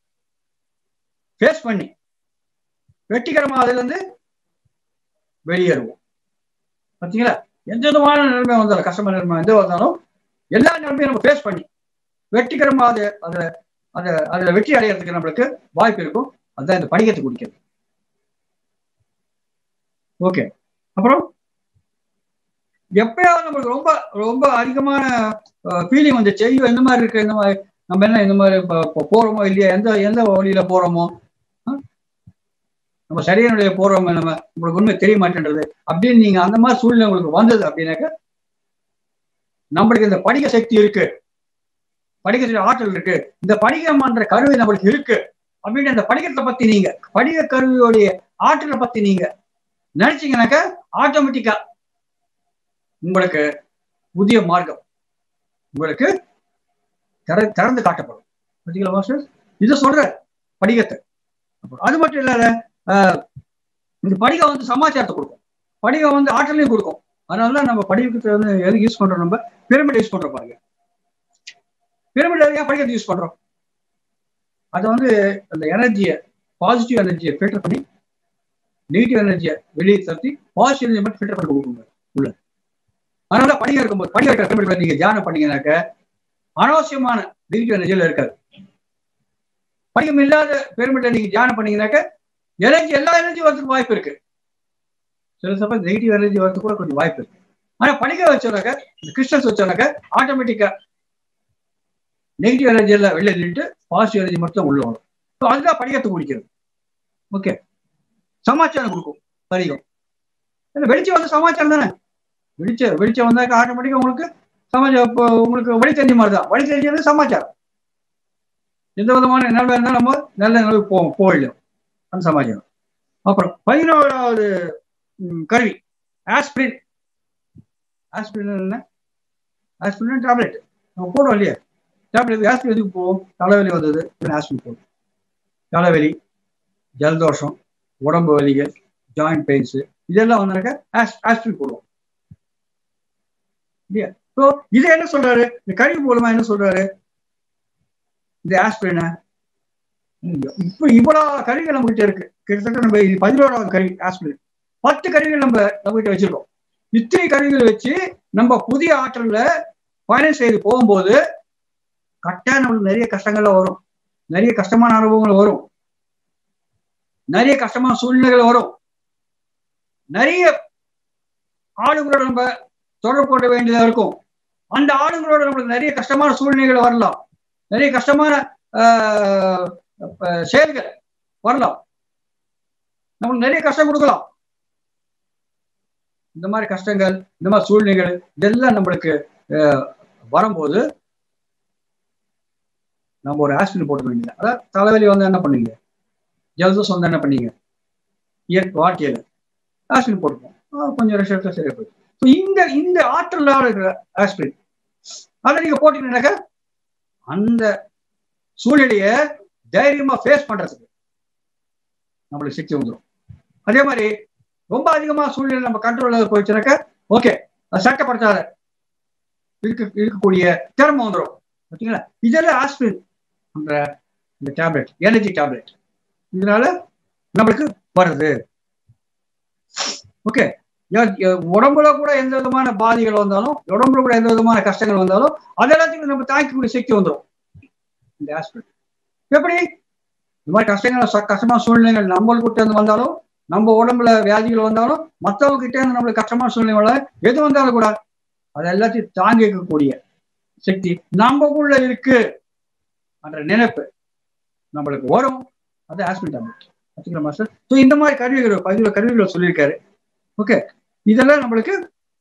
ஃபேஸ் பண்ணி வெற்றிகரமா அதுல இருந்து வெளியேறுவோம் பார்த்தீங்களா எந்த விதமான நிலைமை வந்தாலும் கஷ்டமான நிலைமை எந்த வந்தாலும் எல்லா நிலைமையும் நம்ம ஃபேஸ் பண்ணி வெற்றிகரமா அது அதுல அதை அதுல வெற்றி அடையிறதுக்கு நம்மளுக்கு வாய்ப்பு இருக்கும் அதுதான் இந்த படிக்கத்தை குடிக்கிறது ஓகே அப்புறம் எப்பயாவது நம்மளுக்கு ரொம்ப ரொம்ப அதிகமான ஃபீலிங் வந்து செய்யும் எந்த மாதிரி இருக்கு இந்த மாதிரி நம்ம என்ன இந்த மாதிரி போறோமோ இல்லையா எந்த எந்த வழியில போறோமோ நம்ம சரியான போறோம் நம்ம உங்களுக்கு உண்மை தெரிய மாட்டேன்றது அப்படின்னு நீங்க அந்த மாதிரி சூழ்நிலை உங்களுக்கு வந்தது அப்படின்னாக்க நம்மளுக்கு இந்த படிக்க சக்தி இருக்கு படிக்க ஆற்றல் இருக்கு இந்த படிக்கமான்ற கருவி நம்மளுக்கு இருக்கு அப்படின்னு அந்த படிக்கத்தை பத்தி நீங்க படிக்க கருவியோடைய ஆற்றலை பத்தி நீங்க நினைச்சீங்கன்னாக்க ஆட்டோமேட்டிக்கா உங்களுக்கு புதிய மார்க்கம் உங்களுக்கு திறந்து காட்டப்படும் பார்த்தீங்களா மாஸ்டர் இதை சொல்ற படிகத்தை அது மட்டும் இல்லாத இந்த படிகம் வந்து சமாச்சாரத்தை கொடுக்கும் படிகம் வந்து ஆற்றலையும் கொடுக்கும் அதனால நம்ம படிக்கத்தை வந்து எதுக்கு யூஸ் பண்றோம் நம்ம பிரமிட் யூஸ் பண்றோம் பாருங்க பிரமிட் ஏன் படிக்கத்தை யூஸ் பண்றோம் அதை வந்து அந்த எனர்ஜியை பாசிட்டிவ் எனர்ஜியை ஃபில்டர் பண்ணி நெகட்டிவ் எனர்ஜியை வெளியே தட்டி பாசிட்டிவ் எனர்ஜி மட்டும் ஃபில்டர் பண்ணி கொடுக்குங்க உள்ள அதனால படிகம் இருக்கும்போது படிகம் இருக்கிற பிரமிட்ல நீங்க தியானம் பண்ணீங்கன்னாக்க அனாவசியமான நெகட்டிவ் எனர்ஜியில இருக்காது படிகம் இல்லாத பிரமிட்ல நீங்க தியானம் பண்ணீங்கன்னாக்க எனர்ஜி எல்லா எனர்ஜி வரதுக்கு வாய்ப்பு இருக்கு சில சமயம் நெகட்டிவ் எனர்ஜி வரதுக்கு கூட கொஞ்சம் வாய்ப்பு இருக்கு ஆனா படிக்க வச்சோனாக்க இந்த கிறிஸ்டல்ஸ் வச்சோனாக்க ஆட்டோமேட்டிக்கா நெகட்டிவ் எனர்ஜி எல்லாம் வெளியே நின்றுட்டு பாசிட்டிவ் எனர்ஜி மட்டும் உள்ள வரும் ஸோ அதுதான் படிக்கத்தை குடிக்கிறது ஓகே சமாச்சாரம் கொடுக்கும் படிகம் வெளிச்சம் வந்து சமாச்சாரம் தானே வெளிச்சம் வெளிச்சம் வந்தாக்க ஆட்டோமேட்டிக்கா உங்களுக்கு சமாச்சாரம் இப்போ உங்களுக்கு வழி தெரிஞ்ச மாதிரி தான் வழி தெரிஞ்சது சமாச்சாரம் எந்த விதமான நிலைமை இருந்தாலும் நம்ம நல்ல நிலைமை போவோம் போயிடும் அந்த சமாச்சாரம் அப்புறம் பதினோராவது கருவி ஆஸ்பிரின் ஆஸ்பிரின் என்ன ஆஸ்பிரின் டேப்லெட் நம்ம போடுறோம் இல்லையா டேப்லெட் ஆஸ்பிரின் எதுக்கு போவோம் தலைவலி வந்தது ஆஸ்பிரின் போடும் தலைவலி ஜலதோஷம் உடம்பு வலிகள் ஜாயிண்ட் பெயின்ஸு இதெல்லாம் வந்தாக்க ஆஸ்பிரின் போடுவோம் இல்லையா ஸோ இது என்ன சொல்றாரு இந்த கழிவு மூலமா என்ன சொல்றாரு இந்த ஆஸ்பிரின இப்போ இவ்வளவு கருவிகள் நம்ம கிட்ட இருக்கு கிட்டத்தட்ட நம்ம இது பதினோராவது கருவி ஆஸ்பிரின் பத்து கருவிகள் நம்ம நம்ம கிட்ட வச்சிருக்கோம் இத்தனை கருவிகள் வச்சு நம்ம புதிய ஆற்றல்ல பயணம் செய்து போகும்போது கட்டாயம் நம்மளுக்கு நிறைய கஷ்டங்கள்லாம் வரும் நிறைய கஷ்டமான அனுபவங்கள் வரும் நிறைய கஷ்டமான சூழ்நிலைகள் வரும் நிறைய ஆளுங்களோட நம்ம தொடர்பு கொள்ள வேண்டியதா இருக்கும் அந்த ஆளுங்களோட நம்மளுக்கு நிறைய கஷ்டமான சூழ்நிலைகள் வரலாம் நிறைய கஷ்டமான செயல்கள் வரலாம் நம்மளுக்கு நிறைய கஷ்டம் கொடுக்கலாம் இந்த மாதிரி கஷ்டங்கள் இந்த மாதிரி சூழ்நிலைகள் இதெல்லாம் நம்மளுக்கு வரும்போது நம்ம ஒரு ஆஸ்பிரின் போட வேண்டியது அதாவது தலைவலி வந்து என்ன பண்ணீங்க ஜலதோஷம் வந்து என்ன பண்ணீங்க இயற்கை வாழ்க்கையில ஆஸ்பிரின் போட்டுப்போம் கொஞ்சம் ரெஸ்ட் எடுத்தா சரியா போயிடும் ஸோ இந்த இந்த ஆற்றலாக இருக்கிற ஆஸ்பிரின் அதை நீங்க போட்டீங்கன்னாக்க அந்த சூழ்நிலைய தைரியமா ஃபேஸ் பண்றதுக்கு நம்மளுக்கு சக்தி வந்துடும் அதே மாதிரி ரொம்ப அதிகமா சூழ்நிலை நம்ம கண்ட்ரோல் போயிடுச்சுனாக்க ஓகே அது சட்டப்படுத்தாத இருக்க இருக்கக்கூடிய திறமை வந்துடும் பார்த்தீங்களா இதெல்லாம் ஆஸ்பிரின் அந்த இந்த டேப்லெட் எனர்ஜி டேப்லெட் இதனால நம்மளுக்கு வருது ஓகே உடம்புல கூட எந்த விதமான பாதிகள் வந்தாலும் உடம்புல கூட எந்த விதமான கஷ்டங்கள் வந்தாலும் அது எல்லாத்தையும் நம்ம தாங்கிக்கூடிய சக்தி வந்துடும் இந்த ஆஸ்பிரின் எப்படி இந்த மாதிரி கஷ்டங்கள் கஷ்டமான சூழ்நிலைகள் நம்மளுக்கிட்ட இருந்து வந்தாலும் நம்ம உடம்புல வியாதிகள் வந்தாலும் மற்றவங்க கிட்டே இருந்து நம்மளுக்கு கஷ்டமான சூழ்நிலை எது வந்தாலும் கூட அது எல்லாத்தையும் தாங்கிக்கக்கூடிய சக்தி நம்மக்குள்ள இருக்கு என்ற நினைப்பு நம்மளுக்கு வரும் அது ஆஸ்பிரின் டேப்லெட் வச்சுக்கலாம் மாஸ்டர் ஸோ இந்த மாதிரி கருவிகள் பதிவு கருவிகளை சொல்லியிருக்காரு ஓகே இதெல்லாம் நம்மளுக்கு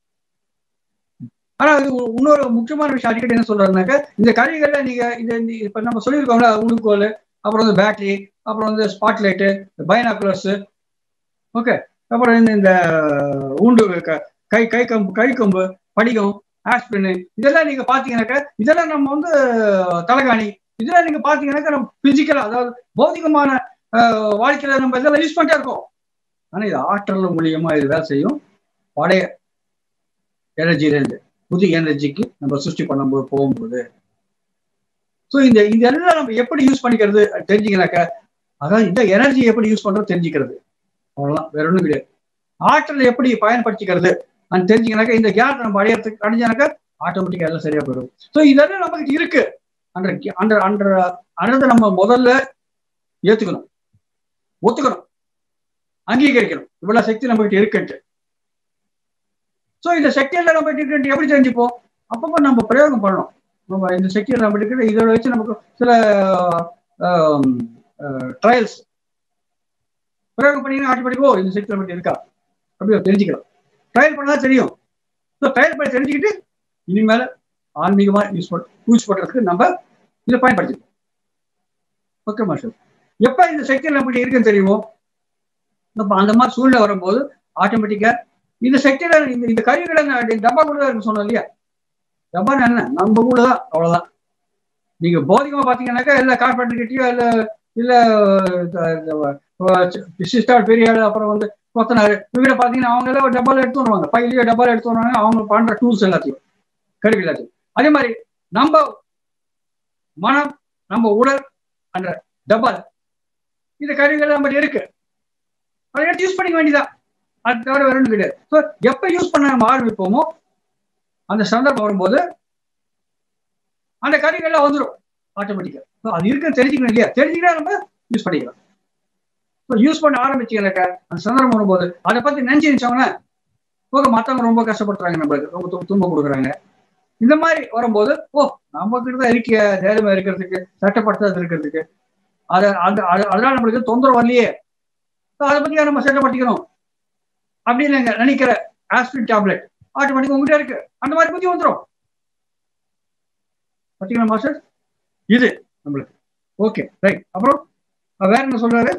ஆனா இது இன்னொரு முக்கியமான விஷயம் அடிக்கடி என்ன சொல்றாருனாக்க இந்த கருவிகள்ல நீங்க இந்த இப்ப நம்ம சொல்லியிருக்கோம்ல உடுக்கோல் அப்புறம் வந்து பேட்டரி அப்புறம் வந்து ஸ்பாட் லைட்டு பைனாக்குலர்ஸ் ஓகே அப்புறம் இந்த இந்த ஊண்டு கை கை கம்பு கை கம்பு படிகம் ஆஸ்பிரின் இதெல்லாம் நீங்க பாத்தீங்கன்னாக்க இதெல்லாம் நம்ம வந்து தலைகாணி இதெல்லாம் நீங்க பாத்தீங்கன்னாக்க நம்ம பிசிக்கலா அதாவது பௌதிகமான வாழ்க்கையில நம்ம இதெல்லாம் யூஸ் பண்ணிட்டே இருக்கோம் ஆனா இது ஆற்றல் மூலியமா இது வேலை செய்யும் பழைய எனர்ஜிலேருந்து புது எனர்ஜிக்கு நம்ம சிருஷ்டி பண்ணும்போது போகும்போது ஸோ இந்த இதெல்லாம் நம்ம எப்படி யூஸ் பண்ணிக்கிறது தெரிஞ்சுக்கனாக்க அதாவது இந்த எனர்ஜி எப்படி யூஸ் பண்றது தெரிஞ்சுக்கிறது அவ்வளவுதான் வேற ஒன்றும் கிடையாது ஆற்றல் எப்படி பயன்படுத்திக்கிறது அது தெரிஞ்சுக்கனாக்கா இந்த கேப் நம்ம அடையறதுக்கு அடைஞ்சானாக்கா ஆட்டோமேட்டிக்கா எல்லாம் சரியா போயிடும் ஸோ இதெல்லாம் நமக்கு இருக்கு அந்த அந்த அந்த அன்றதை நம்ம முதல்ல ஏத்துக்கணும் ஒத்துக்கணும் அங்கீகரிக்கணும் இவ்வளவு சக்தி நம்ம கிட்ட இருக்குன்ட்டு ஸோ இந்த சக்தியெல்லாம் நம்ம கிட்ட இருக்குன்ட்டு எப்படி தெரிஞ்சுப்போம் அப்பப்போ நம்ம பிரயோகம் பண்ணணும் நம்ம இந்த சக்தியில் நம்ம இருக்கிற இதோட வச்சு நமக்கு சில ட்ரையல்ஸ் பிரயோகம் பண்ணீங்கன்னா ஆட்டோமேட்டிக்கோ இந்த சக்தி நம்ம இருக்கா அப்படி தெரிஞ்சுக்கலாம் ட்ரையல் பண்ணாதான் தெரியும் ஸோ ட்ரையல் பண்ணி தெரிஞ்சுக்கிட்டு இனிமேல் ஆன்மீகமாக யூஸ் பண்ண யூஸ் பண்ணுறதுக்கு நம்ம இதை பயன்படுத்திக்கணும் ஓகே மாஸ்டர் எப்போ இந்த சக்தி நம்மகிட்ட இருக்குன்னு தெரியுமோ நம்ம அந்த மாதிரி சூழ்நிலை வரும்போது ஆட்டோமேட்டிக்காக இந்த சக்தியில இந்த இந்த கருவிகளை டப்பா கூட தான் இருக்கு சொன்னோம் இல்லையா டப்பா என்ன நம்ம கூட தான் அவ்வளோதான் நீங்க போதிகமா பாத்தீங்கன்னாக்கா இல்ல கார்பரேட் கிட்டயோ இல்ல இல்ல விசிஸ்டா பெரிய ஆளு அப்புறம் வந்து கொத்தனாரு இவங்க பாத்தீங்கன்னா அவங்க எல்லாம் டப்பால எடுத்து வருவாங்க பையிலேயோ டப்பால எடுத்து வருவாங்க அவங்க பண்ற டூல்ஸ் எல்லாத்தையும் கருவி எல்லாத்தையும் அதே மாதிரி நம்ம மனம் நம்ம உடல் அந்த டப்பால் இந்த கருவிகள் நம்ம இருக்கு அதை எடுத்து யூஸ் பண்ணிக்க வேண்டியதான் அது தவிர வேற ஒன்றும் கிடையாது ஸோ எப்போ யூஸ் பண்ண நம்ம ஆரம்பிப்போமோ அந்த சந்தர்ப்பம் வரும்போது அந்த கருவிகள்லாம் வந்துடும் ஆட்டோமேட்டிக்காக அது இருக்க தெரிஞ்சுக்கணும் இல்லையா தெரிஞ்சுக்கிட்டா நம்ம யூஸ் பண்ணிக்கலாம் ஸோ யூஸ் பண்ண ஆரம்பிச்சீங்கன்னாக்கா அந்த சந்தர்ப்பம் வரும்போது அதை பற்றி நினைச்சு நினைச்சவங்கன்னா போக மற்றவங்க ரொம்ப கஷ்டப்படுத்துறாங்க நம்மளுக்கு ரொம்ப துன்பம் கொடுக்குறாங்க இந்த மாதிரி வரும்போது ஓ நம்ம கிட்ட தான் இருக்க தைரியமா இருக்கிறதுக்கு சட்டப்படுத்தாது இருக்கிறதுக்கு அதை அந்த அதனால நம்மளுக்கு தொந்தரவு வரலையே அதை பத்தி நம்ம சட்டப்படுத்திக்கணும் அப்படின்னு நினைக்கிற ஆஸ்பிரின் டேப்லெட் ஆட்டோமேட்டிக் உங்ககிட்ட இருக்கு அந்த மாதிரி புத்தி வந்துடும் பார்த்தீங்களா மாஸ்டர் இது நம்மளுக்கு ஓகே ரைட் அப்புறம் வேற என்ன சொல்றாரு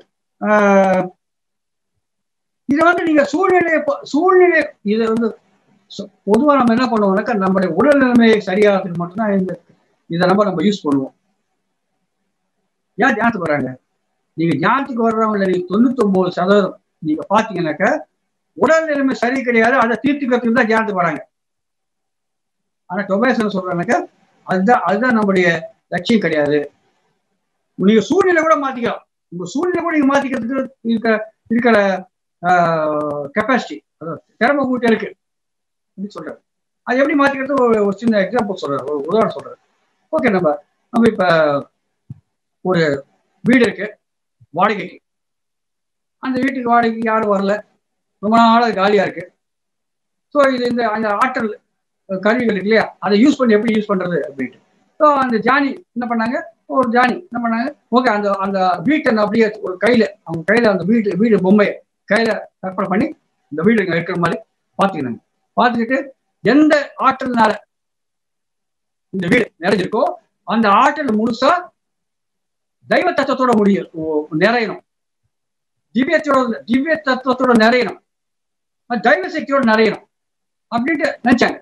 இதை வந்து நீங்க சூழ்நிலையை சூழ்நிலை இதை வந்து பொதுவாக நம்ம என்ன பண்ணுவோம்னாக்கா நம்மளுடைய உடல் நிலைமையை சரியாகிறதுக்கு மட்டும்தான் இந்த இதை நம்ம நம்ம யூஸ் பண்ணுவோம் ஏன் தியானத்துக்கு வராங்க நீங்க தியானத்துக்கு வர்றவங்க நீங்க தொண்ணூத்தி ஒன்பது சதவீதம் நீங்க பாத்தீங்கன்னாக்கா உடல் நிலைமை சரி கிடையாது அதை தீர்த்துக்கிறதுக்கு தான் தியானத்துக்கு வராங்க ஆனா டொபேஸ் என்ன சொல்றாங்க அதுதான் அதுதான் நம்முடைய லட்சியம் கிடையாது நீங்க சூழ்நிலை கூட மாத்திக்கலாம் உங்க சூழ்நிலை கூட நீங்க மாத்திக்கிறதுக்கு இருக்க இருக்கிற கெப்பாசிட்டி அதாவது திறமை உங்ககிட்ட இருக்கு அப்படின்னு சொல்றாரு அது எப்படி மாத்திக்கிறது ஒரு ஒரு சின்ன எக்ஸாம்பிள் சொல்றாரு ஒரு உதாரணம் சொல்றாரு ஓகே நம்ம நம்ம இப்ப ஒரு வீடு இருக்கு வாடகைக்கு அந்த வீட்டுக்கு வாடகைக்கு யாரும் வரல ரொம்ப நாளாக காலியா இருக்கு ஸோ இது இந்த அந்த ஆற்றல் கருவிகள் இருக்கு இல்லையா அதை யூஸ் பண்ணி எப்படி யூஸ் பண்றது அப்படின்ட்டு ஸோ அந்த ஜானி என்ன பண்ணாங்க ஒரு ஜானி என்ன பண்ணாங்க ஓகே அந்த அந்த வீட்டை அப்படியே ஒரு கையில அவங்க கையில அந்த வீட்டு வீடு பொம்மையை கையில கற்பனை பண்ணி இந்த வீடு இங்க இருக்கிற மாதிரி பார்த்துக்கினாங்க பார்த்துக்கிட்டு எந்த ஆற்றல்னால இந்த வீடு நிறைஞ்சிருக்கோ அந்த ஆற்றல் முழுசா தெய்வ தத்துவத்தோட முடியும் நிறையணும் திவ்யத்தோட திவ்ய தத்துவத்தோட நிறையணும் தெய்வ சக்தியோட நிறையணும் அப்படின்ட்டு நினைச்சாங்க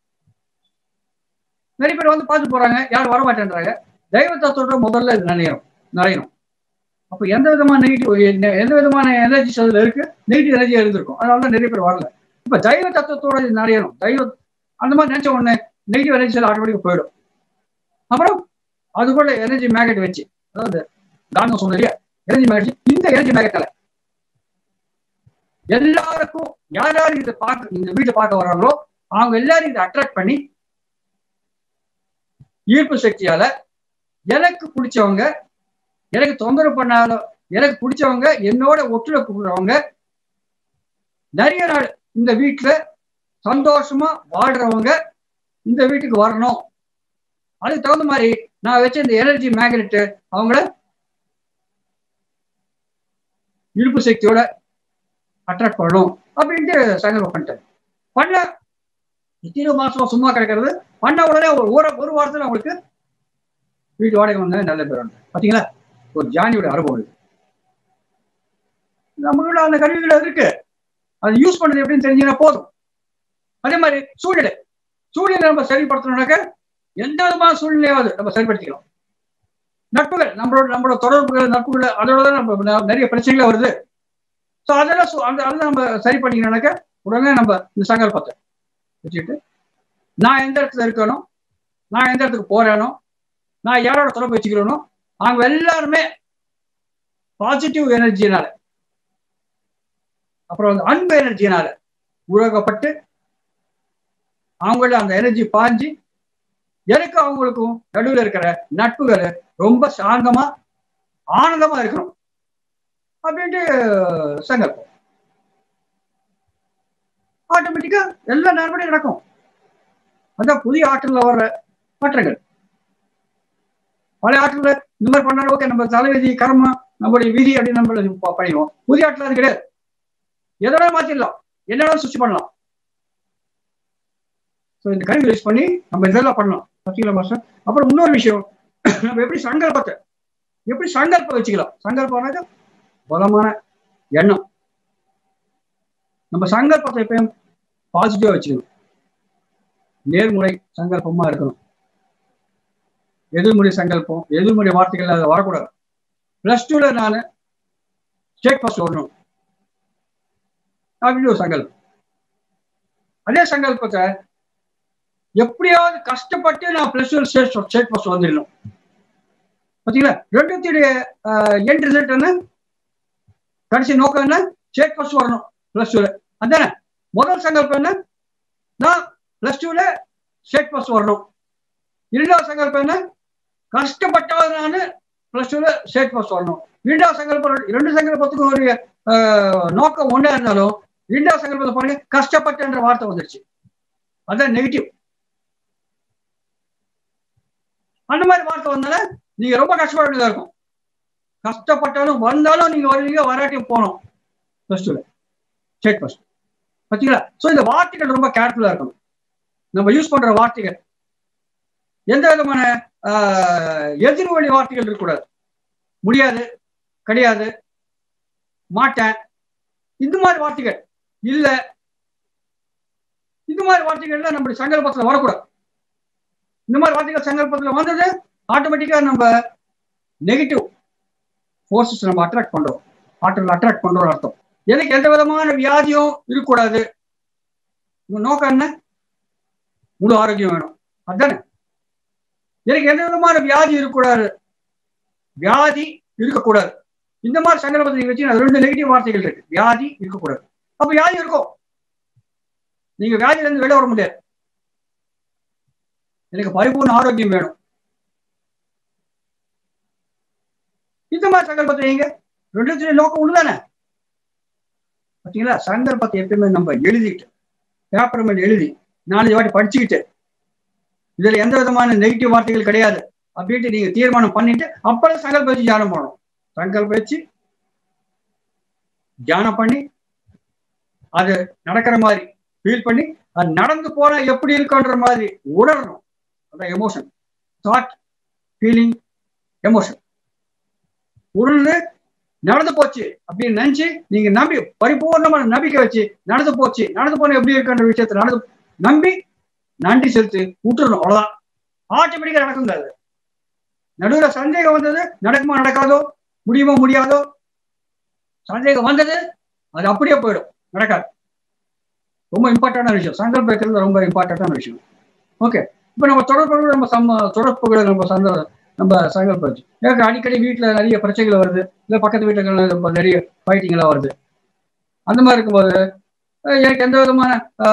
நிறைய பேர் வந்து பார்த்து போறாங்க யாரும் வர மாட்டேன்றாங்க தெய்வ தத்துவத்தோட முதல்ல நிறையணும் நிறையணும் அப்போ எந்த விதமான நெகட்டிவ் எந்த விதமான எனர்ஜிஸ் அதுல இருக்கு நெகட்டிவ் எனர்ஜி இருந்திருக்கும் அதனால தான் நிறைய பேர் வரல இப்ப தெய்வ தத்துவத்தோட இது நிறையணும் தெய்வ அந்த மாதிரி நினைச்ச உடனே நெகட்டிவ் எனர்ஜி ஆட்டோமேட்டிக் போயிடும் அப்புறம் அதுக்குள்ள எனர்ஜி மேகட் வச்சு அதாவது காந்தம் சொன்னது எனர்ஜி மேகட் இந்த எனர்ஜி மேகட்டால எல்லாருக்கும் யார் யார் இதை பார்க்க இந்த வீட்டை பார்க்க வர்றாங்களோ அவங்க எல்லாரும் இதை அட்ராக்ட் பண்ணி ஈர்ப்பு சக்தியால எனக்கு பிடிச்சவங்க எனக்கு தொந்தரவு பண்ணாத எனக்கு பிடிச்சவங்க என்னோட ஒத்துழைப்பு கொடுக்குறவங்க நிறைய நாள் இந்த வீட்டுல சந்தோஷமா வாழ்றவங்க இந்த வீட்டுக்கு வரணும் அதுக்கு தகுந்த மாதிரி நான் வச்ச இந்த எனர்ஜி மேக்னெட் அவங்கள இழுப்பு சக்தியோட அட்ராக்ட் பண்ணணும் அப்படின்ட்டு சங்கல்பம் பண்ணிட்டேன் பண்ண இத்தனை மாசம் சும்மா கிடைக்கிறது பண்ண உடனே ஒரு ஒரு ஒரு வாரத்தில் அவங்களுக்கு வீட்டு வாடகை வந்தாங்க நல்ல பேர் வந்து பார்த்தீங்களா ஒரு ஜானியோட அனுபவம் இது நம்மளோட அந்த கருவிகள் இருக்கு அது யூஸ் பண்ணது எப்படின்னு தெரிஞ்சுன்னா போதும் அதே மாதிரி சூழ்நிலை சூழ்நிலை நம்ம சரிப்படுத்தணும்னாக்க எந்த விதமான சூழ்நிலையாவது நம்ம சரிப்படுத்திக்கலாம் நட்புகள் நம்மளோட நம்மளோட தொடர்புகள் நட்புகள் அதோட தான் நம்ம நிறைய பிரச்சனைகள் வருது ஸோ அதெல்லாம் அந்த அதெல்லாம் நம்ம சரி பண்ணிக்கணும்னாக்க உடனே நம்ம இந்த சங்கல்பத்தை வச்சுக்கிட்டு நான் எந்த இடத்துல இருக்கணும் நான் எந்த இடத்துக்கு போறேனோ நான் யாரோட தொடர்பு வச்சுக்கிறேனோ அவங்க எல்லாருமே பாசிட்டிவ் எனர்ஜினால அப்புறம் வந்து அன்பு எனர்ஜினால உருவாக்கப்பட்டு அவங்கள அந்த எனர்ஜி பாஞ்சு எனக்கு அவங்களுக்கும் நடுவில் இருக்கிற நட்புகள் ரொம்ப சாந்தமா ஆனந்தமா இருக்கணும் அப்படின்ட்டு சங்கல்பம் ஆட்டோமேட்டிக்கா எல்லா நேரப்படியும் நடக்கும் அதான் புதிய ஆற்றல்ல வர்ற மாற்றங்கள் பழைய ஆற்றல இந்த மாதிரி பண்ணாலும் ஓகே நம்ம தலைவிதி கர்மம் நம்மளுடைய விதி அப்படின்னு நம்ம பண்ணிடுவோம் புதிய ஆற்றல் அது கிடையாது எதோட மாத்திடலாம் என்னோட சுவிட்ச் பண்ணலாம் ஸோ இந்த கருவி யூஸ் பண்ணி நம்ம இதெல்லாம் பண்ணலாம் பார்த்தீங்களா மாஸ்டர் அப்புறம் இன்னொரு விஷயம் நம்ம எப்படி சங்கல்பத்தை எப்படி சங்கல்பம் வச்சுக்கலாம் சங்கல்பம்னாக்க பலமான எண்ணம் நம்ம சங்கல்பத்தை எப்பயும் பாசிட்டிவா வச்சுக்கணும் நேர்முறை சங்கல்பமா இருக்கணும் எதிர்மொழி சங்கல்பம் எதிர்மொழி வார்த்தைகள் அதை வரக்கூடாது பிளஸ் டூல நான் ஸ்டேட் ஃபர்ஸ்ட் வரணும் அப்படின்னு ஒரு சங்கல்பம் அதே சங்கல்பத்தை எப்படியாவது கஷ்டப்பட்டு நான் plus two state state first வந்துடணும் பார்த்தீங்களா ரெண்டுத்துடைய எண்ட் ரிசல்ட் என்ன கடைசி நோக்கம் என்ன ஸ்டேட் ஃபர்ஸ்ட் வரணும் பிளஸ் டூல அதானே முதல் சங்கல்பம் என்ன நான் பிளஸ் டூல ஸ்டேட் ஃபர்ஸ்ட் வரணும் இரண்டாவது சங்கல்பம் என்ன கஷ்டப்பட்டாவது நான் பிளஸ் டூல ஸ்டேட் ஃபர்ஸ்ட் வரணும் இரண்டாவது சங்கல்பம் இரண்டு சங்கல்பத்துக்கும் ஒரு நோக்கம் ஒன்றா இருந்தாலும் இரண்டாவது சங்கல்பத்தை பாருங்க கஷ்டப்பட்டுன்ற வார்த்தை வந்துருச்சு அதான் நெகட்டிவ் அந்த மாதிரி வார்த்தை வந்தால நீங்க ரொம்ப கஷ்டப்பட வேண்டியதா இருக்கும் கஷ்டப்பட்டாலும் வந்தாலும் நீங்க வருவீங்க வராட்டியும் போகணும் பிளஸ் டூல ஸ்டேட் ஃபர்ஸ்ட் பார்த்தீங்களா ஸோ இந்த வார்த்தைகள் ரொம்ப கேர்ஃபுல்லா இருக்கணும் நம்ம யூஸ் பண்ற வார்த்தைகள் எந்த விதமான எதிர்வழி வார்த்தைகள் இருக்கக்கூடாது முடியாது கிடையாது மாட்டேன் இந்த மாதிரி வார்த்தைகள் இல்ல இந்த மாதிரி வார்த்தைகள்லாம் நம்மளுடைய சங்கல்பத்தில் வரக்கூடாது இந்த மாதிரி வார்த்தைகள் சங்கல்பத்தில் வந்தது ஆட்டோமேட்டிக்கா நம்ம நெகட்டிவ் ஃபோர்ஸஸ் நம்ம அட்ராக்ட் பண்றோம் ஆற்றல் அட்ராக்ட் பண்றோம் அர்த்தம் எனக்கு எந்த விதமான வியாதியும் இருக்கக்கூடாது உங்க நோக்கம் என்ன முழு ஆரோக்கியம் வேணும் அதானே எனக்கு எந்த விதமான வியாதி இருக்கக்கூடாது வியாதி இருக்கக்கூடாது இந்த மாதிரி சங்கல்பத்தை நீங்க வச்சு ரெண்டு நெகட்டிவ் வார்த்தைகள் இருக்கு வியாதி இருக்கக்கூடாது அப்ப வியாதி இருக்கும் நீங்க வியாதியில இருந்து வெளியே வர முடியாது எனக்கு பரிபூர்ண ஆரோக்கியம் வேணும் இந்த மாதிரி சங்கல்பத்தை நீங்க ரெண்டு நோக்கம் ஒண்ணுதானே பாத்தீங்களா சங்கல்பத்தை எப்பயுமே நம்ம எழுதிட்டு பேப்பர் மேல எழுதி நாலஞ்சு வாட்டி படிச்சுக்கிட்டு இதுல எந்த விதமான நெகட்டிவ் வார்த்தைகள் கிடையாது அப்படின்ட்டு நீங்க தீர்மானம் பண்ணிட்டு அப்புறம் சங்கல்ப வச்சு தியானம் பண்ணணும் சங்கல்ப வச்சு தியானம் பண்ணி அது நடக்கிற மாதிரி ஃபீல் பண்ணி அது நடந்து போனா எப்படி இருக்குன்ற மாதிரி உணரணும் அதான் எமோஷன் தாட் ஃபீலிங் எமோஷன் உணர்ந்து நடந்து போச்சு அப்படின்னு நினைச்சு நீங்க நம்பி பரிபூர்ணமான நம்பிக்கை வச்சு நடந்து போச்சு நடந்து போன எப்படி இருக்குன்ற விஷயத்த நடந்து நம்பி நன்றி செலுத்து விட்டுறணும் அவ்வளவுதான் ஆட்டோமேட்டிக்கா நடக்கும் அது நடுவுல சந்தேகம் வந்தது நடக்குமா நடக்காதோ முடியுமோ முடியாதோ சந்தேகம் வந்தது அது அப்படியே போயிடும் நடக்காது ரொம்ப இம்பார்ட்டன்டான விஷயம் சங்கல்பம் வைக்கிறது ரொம்ப இம்பார்ட்டன்டான விஷயம் ஓகே இப்போ நம்ம தொடர்புகளை நம்ம சம்ம தொடர்புகளை நம்ம சந்த நம்ம சங்கல்பம் வச்சு எனக்கு அடிக்கடி வீட்டில் நிறைய பிரச்சனைகள் வருது இல்லை பக்கத்து வீட்டுகள் நிறைய ஃபைட்டிங்லாம் வருது அந்த மாதிரி இருக்கும்போது எனக்கு எந்த விதமான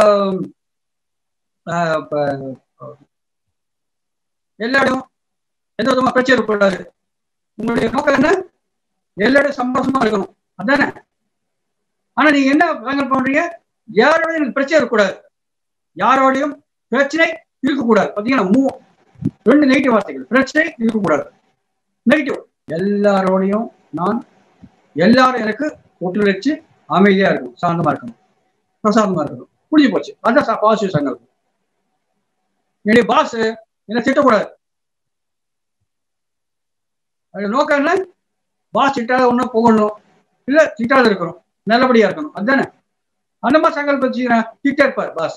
எல்லா இடம் எந்த விதமான பிரச்சனை இருக்கக்கூடாது உங்களுடைய நோக்கம் என்ன எல்லா இடம் சந்தோஷமா இருக்கணும் அதானே ஆனா நீங்க என்ன சங்கல்பம் பண்றீங்க யாரோடையும் எனக்கு பிரச்சனை இருக்கக்கூடாது யாரோடையும் பிரச்சனை இருக்கக்கூடாது பார்த்தீங்கன்னா மூ ரெண்டு நெகட்டிவ் வார்த்தைகள் பிரச்சனை இருக்கக்கூடாது நெகட்டிவ் எல்லாரோடையும் நான் எல்லாரும் எனக்கு ஒத்துழைச்சு அமைதியா இருக்கணும் சாந்தமா இருக்கணும் பிரசாதமா இருக்கணும் புரிஞ்சு போச்சு அதான் பாசிட்டிவ் சங்கல்பம் என்னுடைய பாஸ் என்ன திட்டக்கூடாது அது நோக்கம் என்ன பாஸ் திட்டாத ஒன்றும் புகழணும் இல்லை திட்டாத இருக்கணும் நல்லபடியா இருக்கணும் அதுதானே அந்த மாதிரி சங்கல்பம் திட்ட இருப்பார் பாஸ்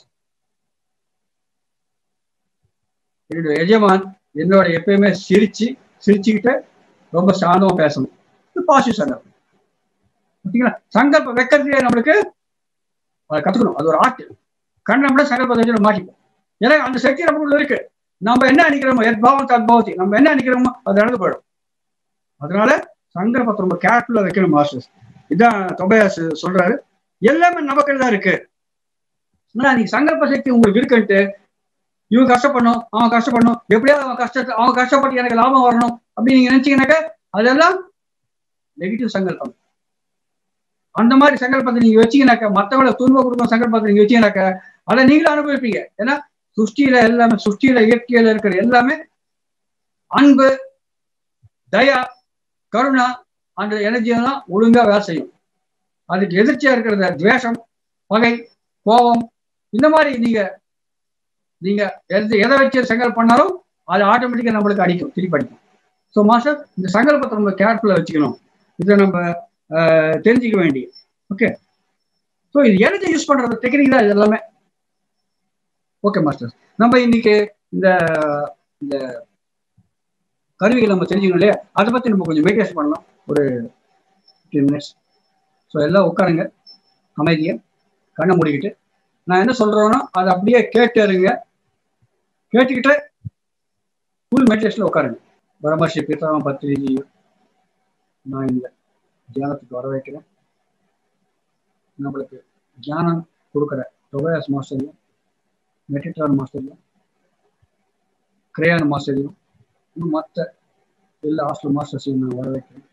என்னுடைய எஜமான் என்னோட எப்பயுமே சிரிச்சு சிரிச்சுக்கிட்டு ரொம்ப சாந்தமா பேசணும் இது பாசிட்டிவ் சங்கல்பம் பார்த்தீங்களா சங்கல்பம் வைக்கிறதுலே நம்மளுக்கு அதை கத்துக்கணும் அது ஒரு ஆர்ட் கண்ணை கூட சங்கல்பத்தை வச்சு மாட்டிப்போம் ஏன்னா அந்த சக்தி நமக்குள்ள இருக்கு நம்ம என்ன நினைக்கிறோமோ எத்பாவம் தத்பாவத்தி நம்ம என்ன நினைக்கிறோமோ அது நடந்து போயிடும் அதனால சங்கல்பத்தை ரொம்ப கேர்ஃபுல்லா வைக்கணும் மாஸ்டர்ஸ் இதான் தொபையாஸ் சொல்றாரு எல்லாமே நமக்கு தான் இருக்கு ஆனா நீங்க சங்கல்ப சக்தி உங்களுக்கு இருக்குன்ட்டு இவன் கஷ்டப்படணும் அவன் கஷ்டப்படணும் எப்படியாவது அவன் கஷ்டத்தை அவன் கஷ்டப்பட்டு எனக்கு லாபம் வரணும் அப்படின்னு நீங்க நினைச்சீங்கன்னாக்க அதெல்லாம் நெகட்டிவ் சங்கல்பம் அந்த மாதிரி சங்கல்பத்தை நீங்க வச்சீங்கன்னாக்க மற்றவங்களை துன்பம் கொடுக்கும் சங்கல்பத்தை நீங்க வச்சீங்கன்னாக்க அதை நீங்களும் அனுபவிப்பீங்க ஏன்னா சுஷ்டியில எல்லாமே சுஷ்டியில இயற்கையில இருக்கிற எல்லாமே அன்பு தயா கருணா அந்த எனர்ஜியெல்லாம் ஒழுங்கா வேலை செய்யும் அதுக்கு எதிர்ச்சியா இருக்கிறத துவேஷம் பகை கோபம் இந்த மாதிரி நீங்க நீங்க எது எதை வச்சு சங்கல் பண்ணாலும் அது ஆட்டோமேட்டிக்கா நம்மளுக்கு அடிக்கும் திருப்பி அடிக்கும் ஸோ மாஸ்டர் இந்த சங்கல்பத்தை நம்ம கேர்ஃபுல்லா வச்சுக்கணும் இதை நம்ம தெரிஞ்சுக்க வேண்டிய ஓகே ஸோ இது எனர்ஜி யூஸ் பண்றது டெக்னிக் தான் இது எல்லாமே ஓகே மாஸ்டர் நம்ம இன்னைக்கு இந்த இந்த கருவிகள் நம்ம தெரிஞ்சுக்கணும் இல்லையா அதை பத்தி நம்ம கொஞ்சம் மெடிடேஷன் பண்ணலாம் ஒரு ஃபிஃப்டீன் மினிட்ஸ் ஸோ எல்லாம் உட்காருங்க அமைதியா கண்ணை மூடிக்கிட்டு நான் என்ன சொல்றேனோ அதை அப்படியே கேட்டுருங்க கேட்டுக்கிட்டு ஃபுல் மெடிடேஷன்ல உட்காருங்க பரமர்ஷி பிதாம பத்திரிஜி நான் இந்த தியானத்துக்கு வர வைக்கிறேன் நம்மளுக்கு தியானம் கொடுக்குற தொகையாஸ் மாஸ்டரையும் மெட்டிட்டான் மாஸ்டரையும் கிரேயான் மாஸ்டரையும் இன்னும் மற்ற எல்லா ஹாஸ்டல் மாஸ்டர்ஸையும் நான் வர வைக்கிறேன்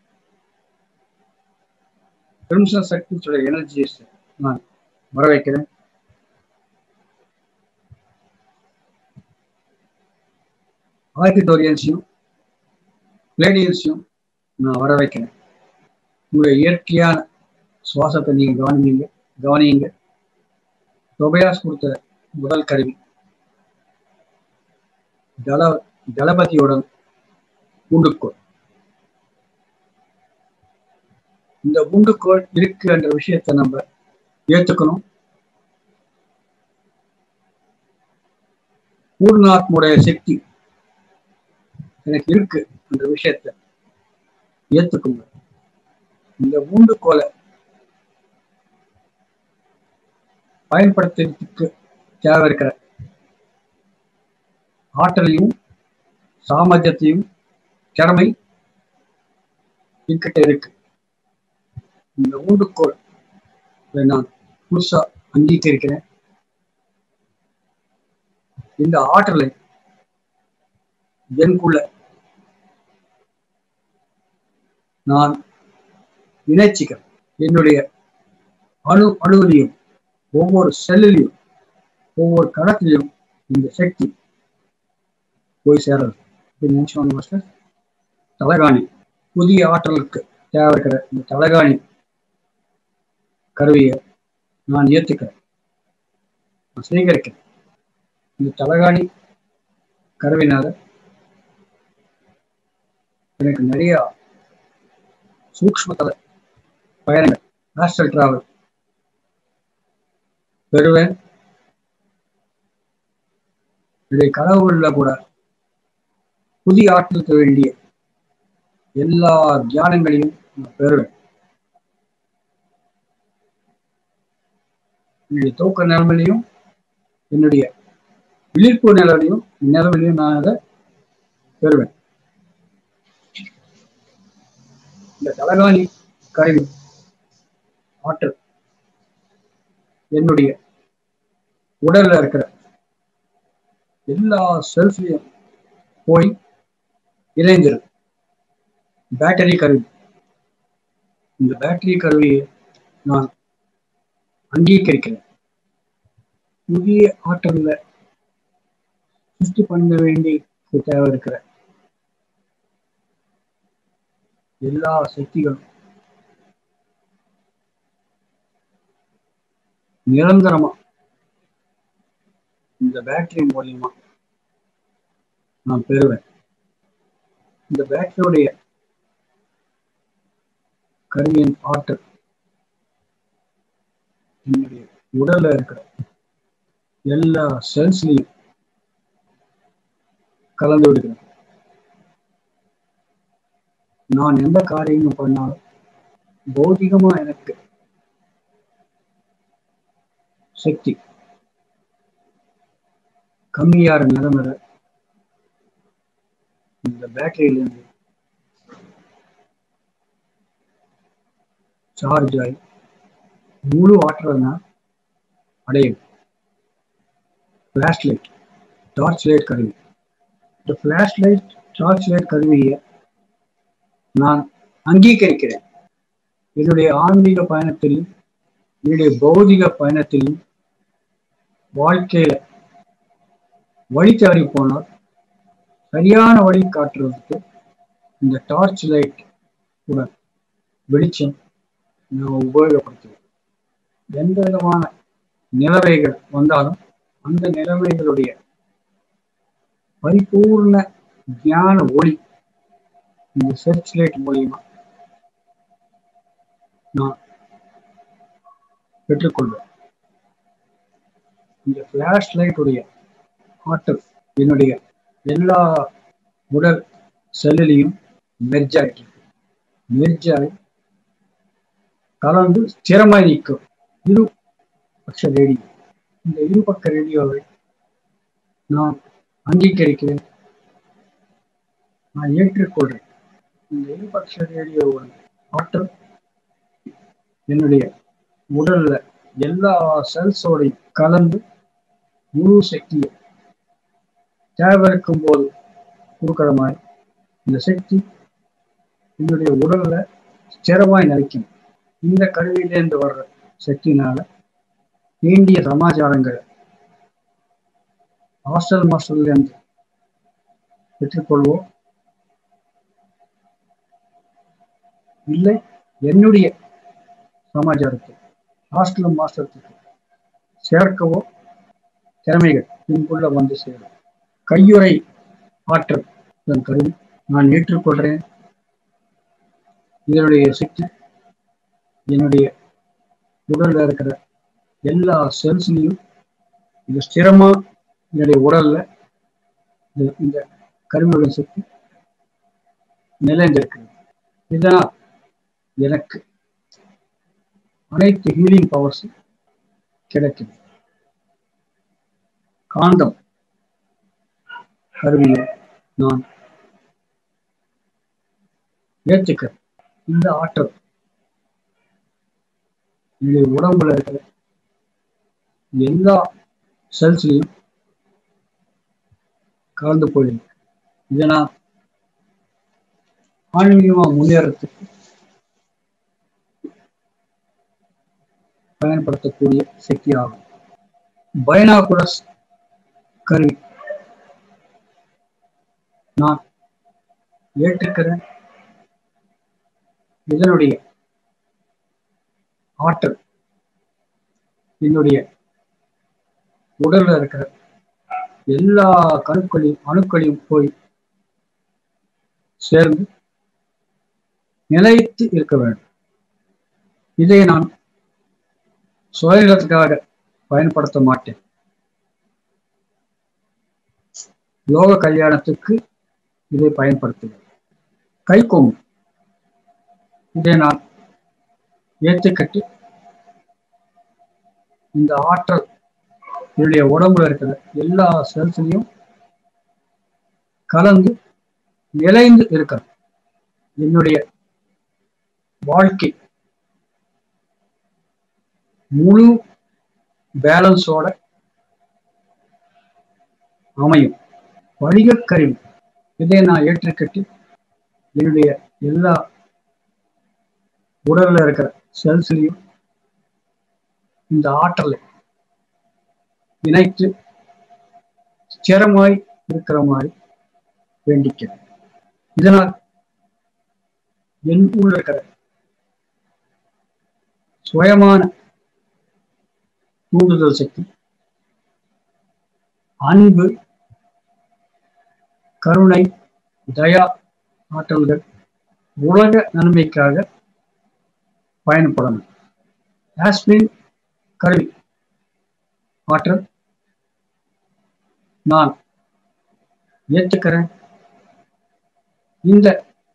கிரிம்சன் சர்க்கிள்ஸோட எனர்ஜிஸ் நான் வர வைக்கிறேன் ஆர்கிடோரியன்ஸையும் பிளேடியன்ஸையும் நான் வர வைக்கிறேன் உங்களுடைய இயற்கையான சுவாசத்தை நீங்க கவனிங்க கவனியுங்க தொபையாஸ் கொடுத்த முதல் கருவி தள தளபதியுடன் உண்டுக்கோள் இந்த உண்டுக்கோள் இருக்கு என்ற விஷயத்தை நம்ம ஏத்துக்கணும் பூர்ணாத்முடைய சக்தி எனக்கு இருக்கு என்ற விஷயத்த ஏத்துக்குங்க இந்த ஊண்டுகோலை பயன்படுத்துறதுக்கு தேவை இருக்கிற ஆற்றலையும் சாமர்த்தியத்தையும் திறமை என்கிட்ட இருக்கு இந்த ஊண்டுகோள் நான் முழுசா அங்கீகரிக்கிறேன் இந்த ஆற்றலை எனக்குள்ள நான் இணைச்சிக்கிறேன் என்னுடைய அணு அணுவிலையும் ஒவ்வொரு செல்லிலையும் ஒவ்வொரு கணத்திலையும் இந்த சக்தி போய் சேரது நினைச்சோம் மாஸ்டர் தலகாணி புதிய ஆற்றலுக்கு தேவை இருக்கிற இந்த தலகாணி கருவியை நான் ஏற்றுக்கிறேன் நான் சேகரிக்கிறேன் இந்த தலகாணி கருவினால எனக்கு நிறைய சூக்ம பயணங்கள் ஆஸ்டல் டிராவல் பெறுவேன் இதை கனவுல கூட புதிய ஆற்றலுக்கு வேண்டிய எல்லா தியானங்களையும் நான் பெறுவேன் என்னுடைய தூக்க நிலைமையிலையும் என்னுடைய விழிப்பு நிலையிலையும் நிலைமையிலையும் நான் அதை பெறுவேன் இந்த தலகாணி கருவி ஆற்றல் என்னுடைய உடல்ல இருக்கிற எல்லா செல்ஃப்லையும் போய் இணைந்திருக்கு பேட்டரி கருவி இந்த பேட்டரி கருவியை நான் அங்கீகரிக்கிறேன் புதிய ஆற்றல்ல சிருஷ்டி பண்ண வேண்டிய தேவை இருக்கிற எல்லா சக்திகளும் நிரந்தரமா இந்த பேட்டரி மூலியமா நான் பெறுவேன் இந்த பேட்டரியுடைய கருவியின் ஆற்றல் என்னுடைய உடல்ல இருக்கிற எல்லா செல்ஸ்லையும் கலந்து விடுகிறேன் நான் எந்த காரியமும் பண்ணாலும் பௌதிகமா எனக்கு சக்தி கம்மியாகிற நிலைமையில இந்த பேட்டரியிலிருந்து சார்ஜ் ஆகி முழு ஆற்றலை நான் அடையும் ஃப்ளாஷ் லைட் டார்ச் லைட் கருவி இந்த ஃப்ளாஷ் லைட் டார்ச் லைட் கருவியை நான் அங்கீகரிக்கிறேன் என்னுடைய ஆன்மீக பயணத்திலும் என்னுடைய பௌதிக பயணத்திலும் வாழ்க்கையில வழி தவறி போனால் சரியான வழி காட்டுறதுக்கு இந்த டார்ச் லைட் உடன் வெளிச்சம் நான் உபயோகப்படுத்துவேன் எந்த விதமான நிலைமைகள் வந்தாலும் அந்த நிலைமைகளுடைய பரிபூர்ண ஞான ஒளி இந்த சர்ச் லைட் மூலியமா நான் பெற்றுக்கொள்வேன் இந்த பிளாஷ் லைட்டுடைய ஆற்றல் என்னுடைய எல்லா உடல் செல்லிலையும் மெர்ஜ் ஆகிட்டு மெர்ஜ் ஆகி கலந்து ஸ்திரமாய் நிற்கும் இரு பட்ச ரேடியோ இந்த இருபக்க ரேடியோவை நான் அங்கீகரிக்கிறேன் நான் ஏற்றுக்கொள்றேன் இந்த இருபட்ச ரேடியோவின் ஆற்றல் என்னுடைய உடல்ல எல்லா செல்ஸோடையும் கலந்து முழு சக்தியை தேவை இருக்கும் போது கொடுக்கிற மாதிரி இந்த சக்தி என்னுடைய உடல்ல ஸ்திரமாய் நிலைக்கும் இந்த கருவியிலேருந்து வர்ற சக்தினால வேண்டிய சமாச்சாரங்களை ஹாஸ்டல் மாஸ்டர்லேருந்து பெற்றுக்கொள்வோம் இல்லை என்னுடைய சமாச்சாரத்தை ஹாஸ்டல் மாஸ்டருக்கு சேர்க்கவோ திறமைகள் பின்புள்ள வந்து சேரும் கையுறை ஆற்றல் இதன் கருவி நான் ஏற்றுக்கொள்கிறேன் இதனுடைய சக்தி என்னுடைய உடல்ல இருக்கிற எல்லா செல்ஸ்லையும் இது ஸ்திரமா என்னுடைய உடல்ல இந்த- இந்த கருவியுடைய சக்தி நிலைந்திருக்கிறது இதனால் எனக்கு அனைத்து ஹீலிங் பவர்ஸ் கிடைக்குது காந்தம் கருவியை நான் ஏற்றுக்க இந்த ஆற்றல் என்னுடைய உடம்புல இருக்கிற எல்லா செல்ஸ்லையும் கலந்து போயிருக்கு இதை நான் ஆன்மீகமா முன்னேறத்துக்கு பயன்படுத்தக்கூடிய சக்தி ஆகும் பைனாகுலஸ் கருவி நான் ஏற்றுக்கிறேன் இதனுடைய ஆற்றல் என்னுடைய உடல்ல இருக்கிற எல்லா கணுக்களையும் அணுக்களையும் போய் சேர்ந்து நிலைத்து இருக்க வேண்டும் இதை நான் சுயநலத்துக்காக பயன்படுத்த மாட்டேன் யோக கல்யாணத்துக்கு இதை பயன்படுத்துவேன் கைக்கொம்பு இதை நான் ஏற்றுக்கட்டு இந்த ஆற்றல் என்னுடைய உடம்புல இருக்கிற எல்லா செல்ஸ்லையும் கலந்து நிலைந்து இருக்கிறது என்னுடைய வாழ்க்கை முழு பேலன்ஸோட அமையும் வணிகக் கருவி இதை நான் ஏற்றுக்கட்டு என்னுடைய எல்லா உடல்ல இருக்கிற செல்ஸ்லையும் இந்த ஆற்றலை இணைத்து ஸ்திரமாய் இருக்கிற மாதிரி வேண்டிக்கிறேன் இதனால் என் உள்ள இருக்கிற சுயமான தூண்டுதல் சக்தி அன்பு கருணை தயா ஆற்றல்கள் உலக நன்மைக்காக பயன்படணும் ஆஸ்பிரின் கருவி ஆற்றல் நான் ஏற்றுக்கிறேன் இந்த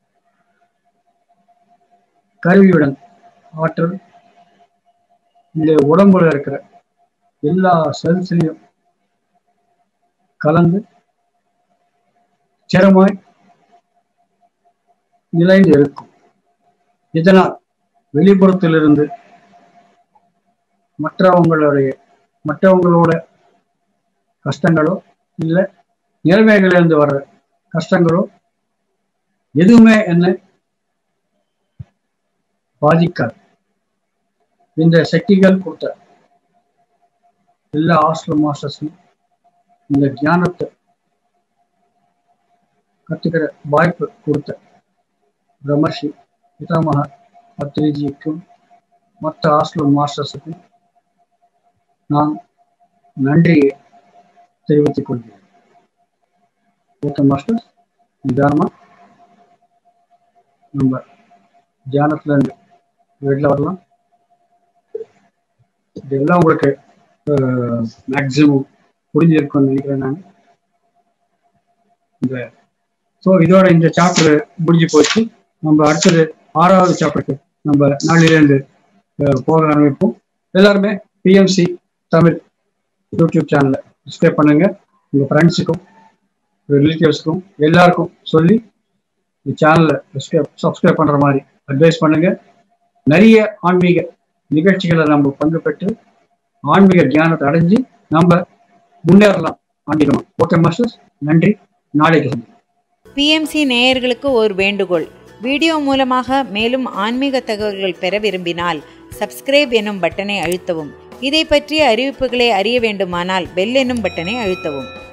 கருவியுடன் ஆற்றல் இந்த உடம்புல இருக்கிற எல்லா செல்ஸ்லையும் கலந்து ஸ்திரமாய் நிலைந்து இருக்கும் இதனால் வெளிப்புறத்திலிருந்து மற்றவங்களுடைய மற்றவங்களோட கஷ்டங்களோ இல்லை நிலைமைகளிலிருந்து வர்ற கஷ்டங்களோ எதுவுமே என்னை பாதிக்காது இந்த சக்திகள் கொடுத்த எல்லா ஹாஸ்டல் மாஸ்டர்ஸும் இந்த ஞானத்தை கத்துக்கிற வாய்ப்பு கொடுத்த பிரம்மர்ஷி பிதாமக பத்ரிஜிக்கும் மற்ற ஹாஸ்டல் மாஸ்டர்ஸுக்கும் நான் நன்றியை தெரிவித்துக் கொள்கிறேன் ஓகே மாஸ்டர்ஸ் நிதானமா நம்ம தியானத்துல இருந்து வெளில வரலாம் இதெல்லாம் உங்களுக்கு மேக்சிமம் புரிஞ்சிருக்கும்னு நினைக்கிறேன் நான் இந்த ஸோ இதோட இந்த சாப்டர் முடிஞ்சு போச்சு நம்ம அடுத்தது ஆறாவது சாப்டருக்கு நம்ம நாளிலிருந்து போக ஆரம்பிப்போம் எல்லாருமே பிஎம்சி தமிழ் யூடியூப் சேனலை சப்ஸ்கிரைப் பண்ணுங்க உங்க ஃப்ரெண்ட்ஸுக்கும் ரிலேட்டிவ்ஸுக்கும் எல்லாருக்கும் சொல்லி இந்த சேனலை சப்ஸ்கிரைப் சப்ஸ்கிரைப் பண்ற மாதிரி அட்வைஸ் பண்ணுங்க நிறைய ஆன்மீக நிகழ்ச்சிகளை நம்ம பங்கு பெற்று ஆன்மீக ஞானத்தை அடைஞ்சு நம்ம முன்னேறலாம் ஆன்மீகமா ஓகே மாஸ்டர்ஸ் நன்றி நாளைக்கு சந்திப்போம் பிஎம்சி நேயர்களுக்கு ஒரு வேண்டுகோள் வீடியோ மூலமாக மேலும் ஆன்மீக தகவல்கள் பெற விரும்பினால் சப்ஸ்கிரைப் எனும் பட்டனை அழுத்தவும் இதை பற்றிய அறிவிப்புகளை அறிய வேண்டுமானால் பெல் எனும் பட்டனை அழுத்தவும்